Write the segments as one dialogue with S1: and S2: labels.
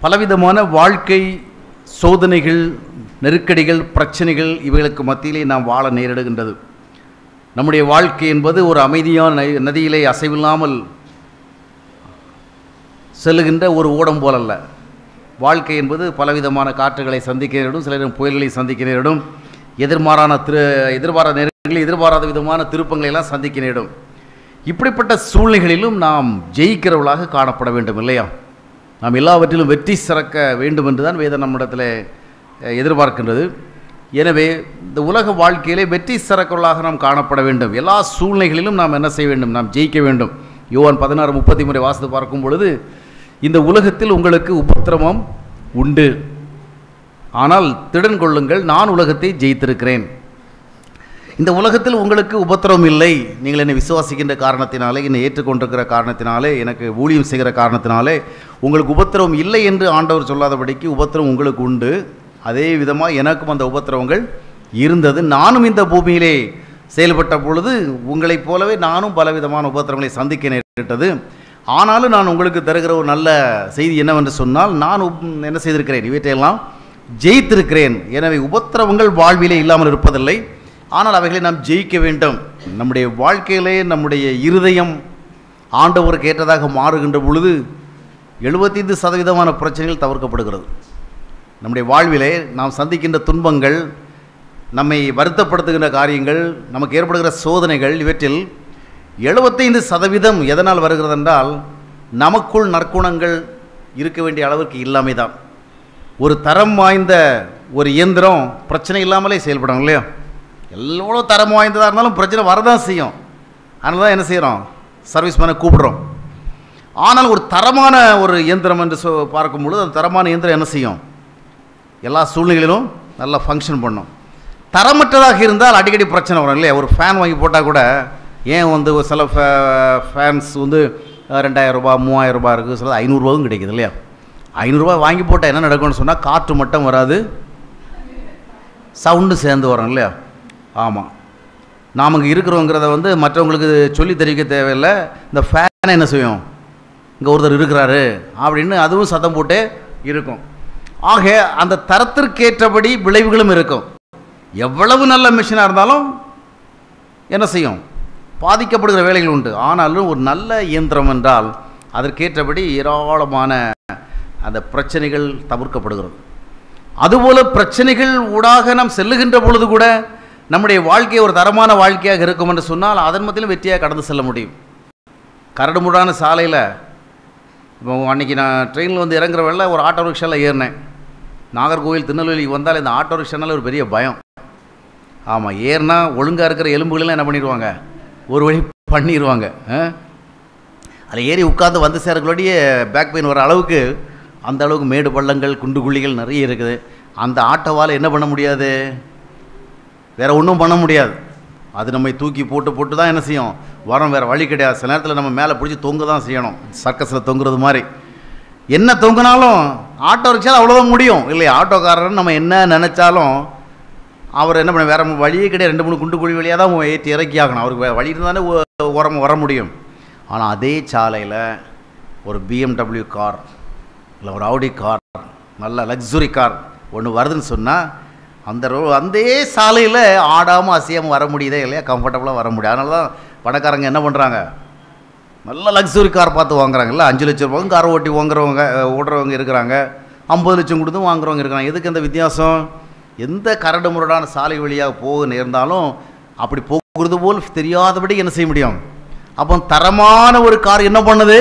S1: பலவிதமான வாழ்க்கை சோதனைகள் நெருக்கடிகள் பிரச்சனைகள் இவைகளுக்கு மத்தியிலே நாம் வாழ நேரிடுகின்றது நம்முடைய வாழ்க்கை என்பது ஒரு அமைதியான நதி- நதியிலே அசைவில்லாமல் செல்லுகின்ற ஒரு ஓடம் போலல்ல வாழ்க்கை என்பது பலவிதமான காற்றுகளை சந்திக்க நேரிடும் சில நேரம் புயல்களை சந்திக்க நேரிடும் எதிர்மாறான திரு எதிர்பாராத நேரங்களில் எதிர்பாராத விதமான திருப்பங்களை எல்லாம் சந்திக்க நேரிடும் இப்படிப்பட்ட சூழ்நிலைகளிலும் நாம் ஜெயிக்கிறவர்களாக காணப்பட வேண்டும் இல்லையா நாம் எல்லாவற்றிலும் வெற்றி சிறக்க வேண்டும் என்று தான் வேதம் நம்மிடத்தில் அஹ், எதிர்பார்க்கின்றது எனவே இந்த உலக வாழ்க்கையிலே வெற்றி சிறக்கிறவர்களாக நாம் காணப்பட வேண்டும் எல்லா சூழ்நிலைகளிலும் நாம் என்ன செய்ய வேண்டும் நாம் ஜெயிக்க வேண்டும் யோவான் பதினாறு முப்பத்தி முறை வாசித்து பார்க்கும் பொழுது இந்த உலகத்தில் உங்களுக்கு உபத்திரவம் உண்டு ஆனால் திடன் கொள்ளுங்கள் நான் உலகத்தை ஜெயித்திருக்கிறேன் இந்த உலகத்தில் உங்களுக்கு உபத்திரவம் இல்லை நீங்கள் என்னை விசுவாசிக்கின்ற காரணத்தினாலே என்னை ஏற்றுக்கொண்டிருக்கிற காரணத்தினாலே எனக்கு ஊழியம் செய்கிற காரணத்தினாலே உங்களுக்கு உபத்திரவம் இல்லை என்று ஆண்டவர் சொல்லாதபடிக்கு உபத்திரவம் உங்களுக்கு உண்டு அதே விதமாக எனக்கும் அந்த உபத்திரவங்கள் இருந்தது நானும் இந்த பூமியிலே செயல்பட்ட பொழுது உங்களைப் போலவே நானும் பலவிதமான உபத்திரவங்களை சந்திக்க நேரிட்டது ஆனாலும் நான் உங்களுக்கு தருகிற ஒரு நல்ல செய்தி என்னவென்று சொன்னால் நான் உப்- என்ன செய்திருக்கிறேன் இவற்றையெல்லாம் ஜெயித்திருக்கிறேன் எனவே உபத்திரவங்கள் வாழ்விலே இல்லாமல் இருப்பதில்லை ஆனால் அவைகளை நாம் ஜெயிக்க வேண்டும் நம்முடைய வாழ்க்கையிலே நம்முடைய இருதயம் ஆண்டவருக்கு ஏற்றதாக மாறுகின்ற பொழுது எழுபத்தைந்து சதவீதமான பிரச்சனைகள் தவிர்க்கப்படுகிறது நம்முடைய வாழ்விலே நாம் சந்திக்கின்ற துன்பங்கள் நம்மை வருத்தப்படுத்துகின்ற காரியங்கள் நமக்கு ஏற்படுகிற சோதனைகள் இவற்றில் எழுபத்தைந்து சதவீதம் எதனால் வருகிறது என்றால் நமக்குள் நற்குணங்கள் இருக்க வேண்டிய அளவிற்கு இல்லாமை தான் ஒரு தரம் வாய்ந்த ஒரு இயந்திரம் பிரச்சனை இல்லாமலே செயல்படும் இல்லையா எவ்வளோ தரம் வாய்ந்ததாக இருந்தாலும் பிரச்சனை வரதான் செய்யும் அதனால தான் என்ன செய்கிறோம் சர்வீஸ் மேனை கூப்பிடுறோம் ஆனால் ஒரு தரமான ஒரு இயந்திரம் என்று சொ பார்க்கும் பொழுது அந்த தரமான இயந்திரம் என்ன செய்யும் எல்லா சூழ்நிலையிலும் நல்லா ஃபங்க்ஷன் பண்ணும் தரமற்றதாக இருந்தால் அடிக்கடி பிரச்சனை வரும் இல்லையா ஒரு ஃபேன் வாங்கி போட்டால் கூட ஏன் வந்து ஒரு சில ஃபேன்ஸ் வந்து அஹ், ரெண்டாயிரம் ரூபாய் மூவாயிரம் ரூபாய் இருக்குது சில ஐநூறுரூவாவும் கிடைக்குது இல்லையா ஐநூறுரூவா வாங்கி போட்டால் என்ன நடக்கும்னு சொன்னால் காற்று மட்டும் வராது சவுண்டு சேர்ந்து வரும் இல்லையா ஆமாம் நாம் இங்கே இருக்கிறோங்கிறத வந்து மற்றவங்களுக்கு சொல்லி தெரிவிக்க தேவையில்லை இந்த ஃபேனை என்ன செய்யும் இங்கே ஒருத்தர் இருக்கிறாரு அப்படின்னு அதுவும் சத்தம் போட்டே இருக்கும் ஆக அந்த தரத்திற்கேற்றபடி விளைவுகளும் இருக்கும் எவ்வளவு நல்ல மிஷினாக இருந்தாலும் என்ன செய்யும் பாதிக்கப்படுகிற வேலைகள் உண்டு ஆனாலும் ஒரு நல்ல இயந்திரம் என்றால் அதற்கேற்றபடி ஏராளமான அந்த பிரச்சனைகள் தவிர்க்கப்படுகிறது அதுபோல பிரச்சனைகள் ஊடாக நாம் செல்லுகின்ற பொழுது கூட நம்முடைய வாழ்க்கை ஒரு தரமான வாழ்க்கையாக இருக்கும் என்று சொன்னால் அதன் மத்தியிலும் வெற்றியாக கடந்து செல்ல முடியும் கரடுமுடான சாலையில் இப்போ அன்றைக்கி நான் ட்ரெயினில் வந்து இறங்குற வேளை ஒரு ஆட்டோ ரிக்ஷாவில் ஏறினேன் நாகர்கோவில் திருநெல்வேலிக்கு வந்தால் இந்த ஆட்டோ ரிக்ஷானால ஒரு பெரிய பயம் ஆமாம் ஏறினா ஒழுங்காக இருக்கிற எலும்புகளெல்லாம் என்ன பண்ணிடுவாங்க ஒரு வழி பண்ணிடுவாங்க அதில் ஏறி உட்காந்து வந்து சேரக்குள்ளேயே பேக் பெயின் வர அளவுக்கு அந்த அளவுக்கு மேடு பள்ளங்கள் குண்டு குழிகள் நிறைய இருக்குது அந்த ஆட்டோவால் என்ன பண்ண முடியாது வேற ஒன்றும் பண்ண முடியாது அது நம்மை தூக்கி போட்டு போட்டு தான் என்ன செய்யும் வரோம் வேறு வழி கிடையாது சில நேரத்தில் நம்ம மேலே பிடிச்சி தொங்க தான் செய்யணும் சர்க்கஸில் தொங்குறது மாதிரி என்ன தொங்குனாலும் ஆட்டோ ரிக்ஷா அவ்வளோதான் முடியும் இல்லையா ஆட்டோக்காரர் நம்ம என்ன நினச்சாலும் அவர் என்ன பண்ண வேறு வழியே கிடையாது ரெண்டு மூணு குண்டு குழி வழியாக தான் ஏற்றி இறக்கி ஆகணும் அவருக்கு வேற வழி இருந்தாலே உரம் வர முடியும் ஆனால் அதே சாலையில் ஒரு பிஎம்டபிள்யூ கார் இல்லை ஒரு ஆடி கார் நல்ல லக்ஸுரி கார் ஒன்று வருதுன்னு சொன்னால் அந்த ரோ அந்த சாலையில் ஆடாமல் அசையாமல் வர முடியுதே இல்லையா கம்ஃபர்டபுளாக வர முடியும் அதனால தான் பணக்காரங்க என்ன பண்ணுறாங்க நல்ல லக்ஸுரி கார் பார்த்து வாங்குறாங்கல்ல அஞ்சு லட்சம் ரூபாய்க்கும் கார் ஓட்டி வாங்குறவங்க அஹ், ஓடுறவங்க இருக்கிறாங்க ஐம்பது லட்சம் கொடுத்தும் வாங்குறவங்க இருக்கிறாங்க எதுக்கு அந்த வித்தியாசம் எந்த கரடு முரடான சாலை வழியாக போக நேர்ந்தாலும் அப்படி போகிறது போல் தெரியாதபடி என்ன செய்ய முடியும் அப்போ தரமான ஒரு கார் என்ன பண்ணுது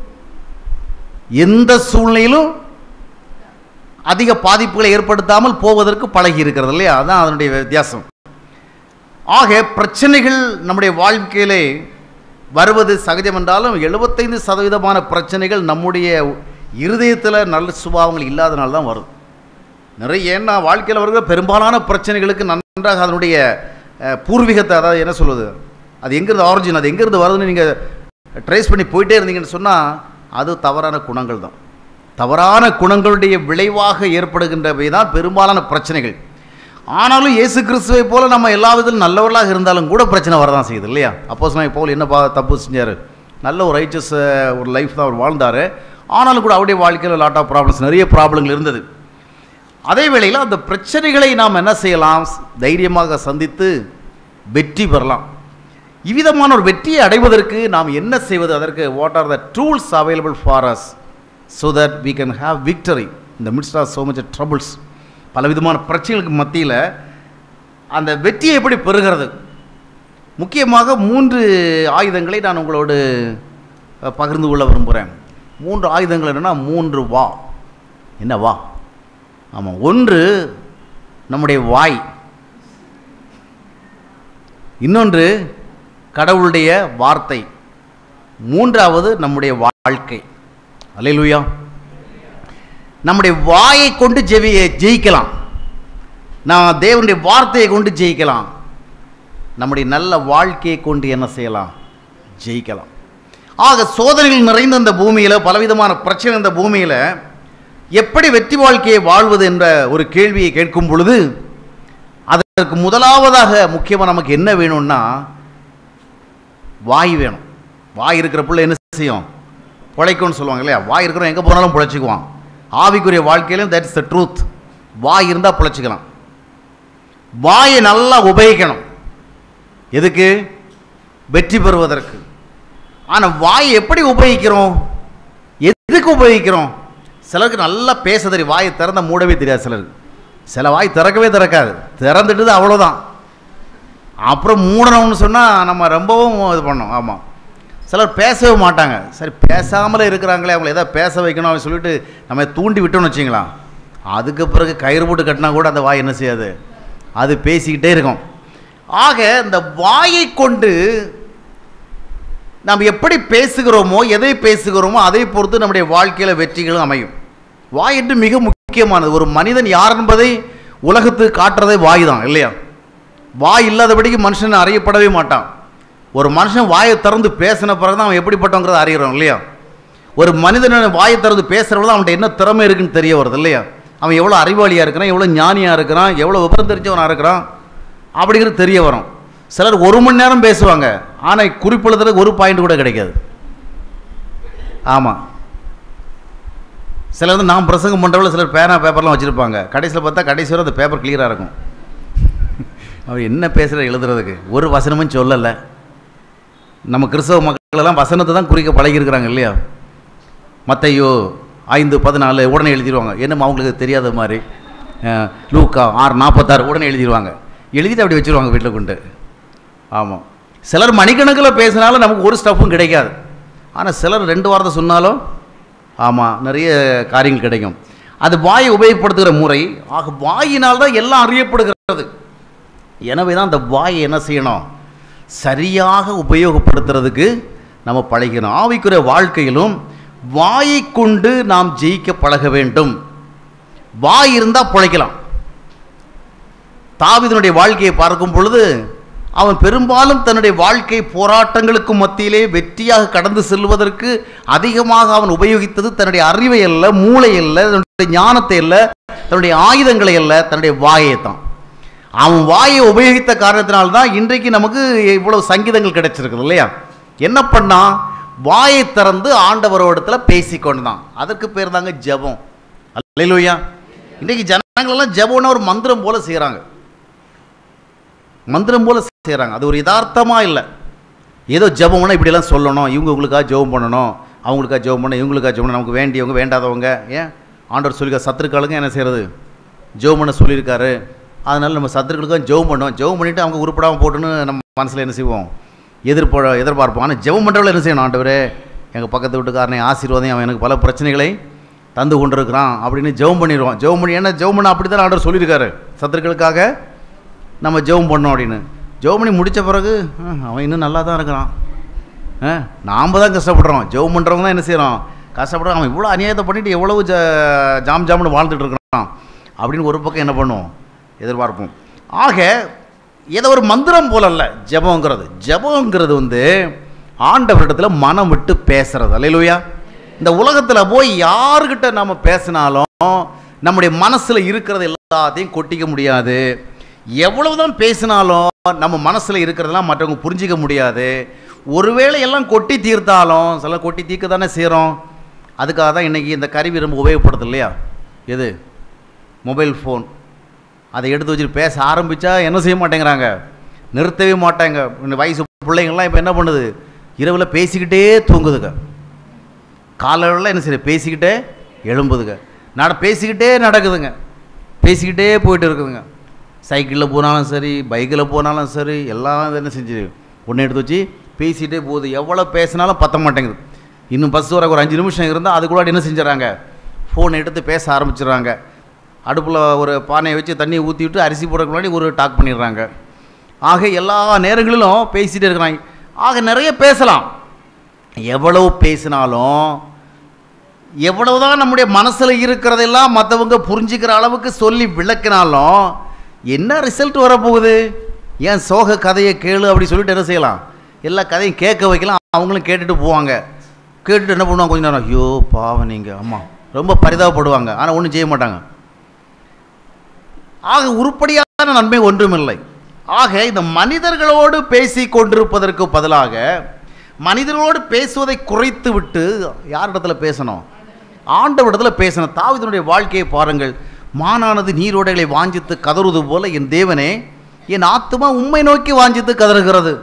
S1: எந்த சூழ்நிலையிலும் அதிக பாதிப்புகளை ஏற்படுத்தாமல் போவதற்கு பழகி இருக்கிறது இல்லையா அதான் அதனுடைய வித்தியாசம் ஆக பிரச்சனைகள் நம்முடைய வாழ்க்கையிலே வருவது சகஜம் என்றாலும் எழுபத்தைந்து சதவீதமான பிரச்சனைகள் நம்முடைய இருதயத்தில் நல்ல சுபாவங்கள் இல்லாதனால தான் வரும் நிறைய ஏன்னா வாழ்க்கையில் வருகிற பெரும்பாலான பிரச்சனைகளுக்கு நன்றாக அதனுடைய அஹ், பூர்வீகத்தை அதாவது என்ன சொல்வது அது எங்கேருந்து ஆரிஜின் அது எங்கேருந்து வருதுன்னு நீங்கள் ட்ரேஸ் பண்ணி போயிட்டே இருந்தீங்கன்னு சொன்னால் அது தவறான குணங்கள் தான் தவறான குணங்களுடைய விளைவாக ஏற்படுகின்றவை தான் பெரும்பாலான பிரச்சனைகள் ஆனாலும் இயேசு கிறிஸ்துவை போல நம்ம எல்லா விதத்திலும் நல்லவர்களாக இருந்தாலும் கூட பிரச்சனை வரதான் செய்யுது இல்லையா அப்போஸ் நான் போல் என்ன பா தப்பு செஞ்சார் நல்ல ஒரு ரைச்சஸ் ஒரு லைஃப் தான் அவர் வாழ்ந்தார் ஆனாலும் கூட அவருடைய வாழ்க்கையில் லாட் ஆஃப் ப்ராப்ளம்ஸ் நிறைய ப்ராப்ளங்கள் இருந்தது அதே வேளையில் அந்த பிரச்சனைகளை நாம் என்ன செய்யலாம் தைரியமாக சந்தித்து வெற்றி பெறலாம் இவ்விதமான ஒரு வெற்றியை அடைவதற்கு நாம் என்ன செய்வது அதற்கு what are the tools available for us so that we can have victory இந்த midst of so much troubles பலவிதமான பிரச்சனைகளுக்கு மத்தியில் அந்த வெற்றியை எப்படி பெறுகிறது முக்கியமாக மூன்று ஆயுதங்களை நான் உங்களோடு அஹ், பகிர்ந்து கொள்ள விரும்புகிறேன் மூன்று ஆயுதங்கள் என்னென்னா மூன்று வா என்ன வா ஆமாம் ஒன்று நம்முடைய வாய் இன்னொன்று கடவுளுடைய வார்த்தை மூன்றாவது நம்முடைய வாழ்க்கை அல்லேலூயா நம்முடைய வாயை கொண்டு ஜெவி ஜெயிக்கலாம் நான் தேவனுடைய வார்த்தையை கொண்டு ஜெயிக்கலாம் நம்முடைய நல்ல வாழ்க்கையை கொண்டு என்ன செய்யலாம் ஜெயிக்கலாம் ஆக சோதனைகள் நிறைந்த இந்த பூமியில் பலவிதமான பிரச்சனை இந்த பூமியில் எப்படி வெற்றி வாழ்க்கையை வாழ்வது என்ற ஒரு கேள்வியை கேட்கும் பொழுது அதற்கு முதலாவதாக முக்கியமாக நமக்கு என்ன வேணும்னா வாய் வேணும் வாய் இருக்கிற பிள்ளை என்ன செய்யும் பிழைக்கும்னு சொல்லுவாங்க இல்லையா வாய் இருக்கிறவன் எங்கே போனாலும் பிழைச்சிக்குவான் ஆவிக்குரிய வாழ்க்கையிலும் தட்ஸ் த ட்ரூத் வாய் இருந்தால் பிழைச்சிக்கலாம் வாயை நல்லா உபயோகிக்கணும் எதுக்கு வெற்றி பெறுவதற்கு ஆனால் வாய் எப்படி உபயோகிக்கிறோம் எதுக்கு உபயோகிக்கிறோம் சிலருக்கு நல்லா பேச தெரியும் வாயை திறந்த மூடவே தெரியாது சிலருக்கு சில வாய் திறக்கவே திறக்காது திறந்துட்டுது அவ்வளோதான் அப்புறம் மூடணும்னு சொன்னால் நம்ம ரொம்பவும் இது பண்ணோம் ஆமாம் சிலர் பேசவே மாட்டாங்க சரி பேசாமலே இருக்கிறாங்களே அவங்கள எதாவது பேச வைக்கணும் அப்படின்னு சொல்லிட்டு நம்ம தூண்டி விட்டோம்னு வச்சிங்களா அதுக்கு பிறகு கயிறு போட்டு கட்டினா கூட அந்த வாய் என்ன செய்யாது அது பேசிக்கிட்டே இருக்கும் ஆக இந்த வாயை கொண்டு நாம் எப்படி பேசுகிறோமோ எதை பேசுகிறோமோ அதை பொறுத்து நம்முடைய வாழ்க்கையில் வெற்றிகளும் அமையும் வாய் என்று மிக முக்கியமானது ஒரு மனிதன் யார் என்பதை உலகத்துக்கு காட்டுறதே வாய் தான் இல்லையா வாய் இல்லாதபடிக்கு மனுஷன் அறியப்படவே மாட்டான் ஒரு மனுஷன் வாயை திறந்து பேசின பிறகு தான் அவன் எப்படிப்பட்டவங்கிறத அறிகிறோம் இல்லையா ஒரு மனிதன் வாயை திறந்து பேசுகிறவங்க அவன்கிட்ட என்ன திறமை இருக்குன்னு தெரிய வருது இல்லையா அவன் எவ்வளோ அறிவாளியாக இருக்கிறான் எவ்வளோ ஞானியாக இருக்கிறான் எவ்வளோ விவரம் தெரிஞ்சவனாக இருக்கிறான் அப்படிங்கிறது தெரிய வரும் சிலர் ஒரு மணி நேரம் பேசுவாங்க ஆனால் குறிப்பெழுதுறதுக்கு ஒரு பாயிண்ட் கூட கிடைக்காது ஆமாம் சிலர் வந்து நான் பிரசங்கம் பண்ணுறவங்கள சிலர் பேனா பேப்பர்லாம் வச்சுருப்பாங்க கடைசியில் பார்த்தா கடைசி வரை அந்த பேப்பர் கிளியராக இருக்கும் அவர் என்ன பேசுகிற எழுதுறதுக்கு ஒரு வசனமும் சொல்லலை நம்ம கிறிஸ்தவ மக்களெல்லாம் வசனத்தை தான் குறிக்க பழகியிருக்கிறாங்க இல்லையா மத்தையோ ஐந்து பதினாலு உடனே எழுதிடுவாங்க என்னமோ அவங்களுக்கு தெரியாத மாதிரி அஹ், லூக்கா ஆறு நாற்பத்தாறு உடனே எழுதிடுவாங்க எழுதிட்டு அப்படி வச்சுருவாங்க வீட்டில் கொண்டு ஆமாம் சிலர் மணிக்கணக்கில் பேசினாலும் நமக்கு ஒரு ஸ்டஃப்பும் கிடைக்காது ஆனால் சிலர் ரெண்டு வாரத்தை சொன்னாலும் ஆமாம் நிறைய காரியங்கள் கிடைக்கும் அது வாயை உபயோகப்படுத்துகிற முறை ஆக வாயினால் தான் எல்லாம் அறியப்படுகிறது எனவே தான் அந்த வாயை என்ன செய்யணும் சரியாக உபயோகப்படுத்துறதுக்கு நம்ம பழகணும் ஆவிக்குரிய வாழ்க்கையிலும் வாயை கொண்டு நாம் ஜெயிக்க பழக வேண்டும் வாய் இருந்தால் பிழைக்கலாம் தாவீதுனுடைய வாழ்க்கையை பார்க்கும் பொழுது அவன் பெரும்பாலும் தன்னுடைய வாழ்க்கை போராட்டங்களுக்கு மத்தியிலே வெற்றியாக கடந்து செல்வதற்கு அதிகமாக அவன் உபயோகித்தது தன்னுடைய அறிவை அல்ல மூளை அல்ல தன்னுடைய ஞானத்தை அல்ல தன்னுடைய ஆயுதங்களை அல்ல தன்னுடைய வாயை தான் அவன் வாயை உபயோகித்த காரணத்தினால்தான் இன்றைக்கு நமக்கு இவ்வளவு சங்கீதங்கள் கிடைச்சிருக்குது இல்லையா என்ன பண்ணான் வாயை திறந்து ஆண்டவரோடத்தில் பேசிக்கொண்டுதான் அதற்கு பேர் தாங்க ஜெபம் அல்லையா இன்றைக்கு ஜனங்கள் எல்லாம் ஜெபம்னா ஒரு மந்திரம் போல செய்கிறாங்க மந்திரம் போல செய்கிறாங்க அது ஒரு யதார்த்தமாக இல்லை ஏதோ ஜெபம்னா இப்படியெல்லாம் சொல்லணும் இவங்க உங்களுக்காக ஜெபம் பண்ணணும் அவங்களுக்காக ஜெபம் பண்ணணும் இவங்களுக்காக ஜெபம் பண்ணணும் நமக்கு வேண்டியவங்க வேண்டாதவங்க ஏன் ஆண்டவர் சொல்லியிருக்க சத்துருக்களுங்க என்ன செய்கிறது ஜெபம் பண்ண சொல்லியிருக்காரு அதனால் நம்ம சத்துருக்களுக்கும் ஜெபம் பண்ணுவோம் ஜெபம் பண்ணிவிட்டு அவங்க உருப்படாமல் போட்டுன்னு நம்ம மனசில் என்ன செய்வோம் எதிர்ப்ப எதிர்பார்ப்போம் ஆனால் ஜெபம் பண்ணுறவங்கள என்ன செய்யணும் ஆண்டவரே எங்கள் பக்கத்து வீட்டுக்காரனை ஆசீர்வாதம் அவன் எனக்கு பல பிரச்சனைகளை தந்து கொண்டிருக்கிறான் அப்படின்னு ஜெபம் பண்ணிடுவோம் ஜெபம் பண்ணி ஏன்னா ஜெபம் பண்ண அப்படி தான் ஆண்டவர் சொல்லியிருக்காரு சத்துருக்களுக்காக நம்ம ஜெபம் பண்ணோம் அப்படின்னு ஜெபம் பண்ணி முடித்த பிறகு "ஆ, அவன் இன்னும் நல்லா தான் இருக்கிறான் ஆ நாம் தான் கஷ்டப்படுறோம் ஜெபம் பண்ணுறவங்க தான் என்ன செய்கிறோம் கஷ்டப்படுறோம் அவன் இவ்வளோ அநியாயத்தை பண்ணிட்டு எவ்வளவு ஜ ஜாம் ஜாம்னு வாழ்ந்துட்டு இருக்கிறான் அப்படின்னு ஒரு பக்கம் என்ன பண்ணுவோம் எதிர்பார்ப்போம் ஆக ஏதோ ஒரு மந்திரம் போல அல்ல ஜெபங்கிறது ஜெபங்கிறது வந்து ஆண்டவரிடத்தில் மனம் விட்டு பேசுறது அல்லையிலுயா இந்த உலகத்தில் போய் யாருக்கிட்ட நம்ம பேசினாலும் நம்முடைய மனசில் இருக்கிறது எல்லாத்தையும் கொட்டிக்க முடியாது எவ்வளவுதான் பேசினாலும் நம்ம மனசில் இருக்கிறதெல்லாம் மற்றவங்க புரிஞ்சிக்க முடியாது ஒருவேளை எல்லாம் கொட்டி தீர்த்தாலும் சில கொட்டி தீர்க்க தானே செய்கிறோம் அதுக்காக தான் இன்றைக்கி இந்த கருவி ரொம்ப உபயோகப்படுது இல்லையா எது மொபைல் ஃபோன் அதை எடுத்து வச்சுட்டு பேச ஆரம்பித்தா என்ன செய்ய மாட்டேங்கிறாங்க நிறுத்தவே மாட்டாங்க இந்த வயசு பிள்ளைங்கள்லாம் இப்போ என்ன பண்ணுது இரவில் பேசிக்கிட்டே தூங்குதுங்க காலையில் என்ன செய்ய பேசிக்கிட்டே எழும்புதுங்க நட பேசிக்கிட்டே நடக்குதுங்க பேசிக்கிட்டே போயிட்டு இருக்குதுங்க சைக்கிளில் போனாலும் சரி பைக்கில் போனாலும் சரி எல்லாம் என்ன செஞ்சு ஒன்று எடுத்து வச்சு பேசிகிட்டே போகுது எவ்வளோ பேசினாலும் பத்த மாட்டேங்குது இன்னும் பஸ் வர ஒரு அஞ்சு நிமிஷம் இருந்தால் அதுக்குள்ளாடி என்ன செஞ்சுறாங்க ஃபோன் எடுத்து பேச ஆரம்பிச்சிடுறாங்க அடுப்பில் ஒரு பானையை வச்சு தண்ணியை ஊற்றி விட்டு அரிசி போடுறதுக்கு முன்னாடி ஒரு டாக் பண்ணிடுறாங்க ஆக எல்லா நேரங்களிலும் பேசிகிட்டே இருக்கிறாங்க ஆக நிறைய பேசலாம் எவ்வளவு பேசினாலும் எவ்வளவுதான் நம்முடைய மனசில் இருக்கிறதெல்லாம் மற்றவங்க புரிஞ்சுக்கிற அளவுக்கு சொல்லி விளக்கினாலும் என்ன ரிசல்ட் வரப்போகுது ஏன் சோக கதையை கேளு அப்படி சொல்லிட்டு என்ன செய்யலாம் எல்லா கதையும் கேட்க வைக்கலாம் அவங்களும் கேட்டுட்டு போவாங்க கேட்டுட்டு என்ன பண்ணுவாங்க கொஞ்ச நேரம் ஐயோ பாவம் நீங்கள் ஆமாம் ரொம்ப பரிதாபப்படுவாங்க ஆனால் ஒன்றும் செய்ய மாட்டாங்க ஆக உருப்படியான நன்மை ஒன்றுமில்லை ஆக இந்த மனிதர்களோடு பேசி கொண்டிருப்பதற்கு பதிலாக மனிதர்களோடு பேசுவதை குறைத்து விட்டு யாரிடத்துல பேசணும் ஆண்டவரிடத்துல பேசணும் தாவிதனுடைய வாழ்க்கையை பாருங்கள் மானானது நீரோடைகளை வாஞ்சித்து கதறுவது போல என் தேவனே என் ஆத்துமா உண்மை நோக்கி வாஞ்சித்து கதறுகிறது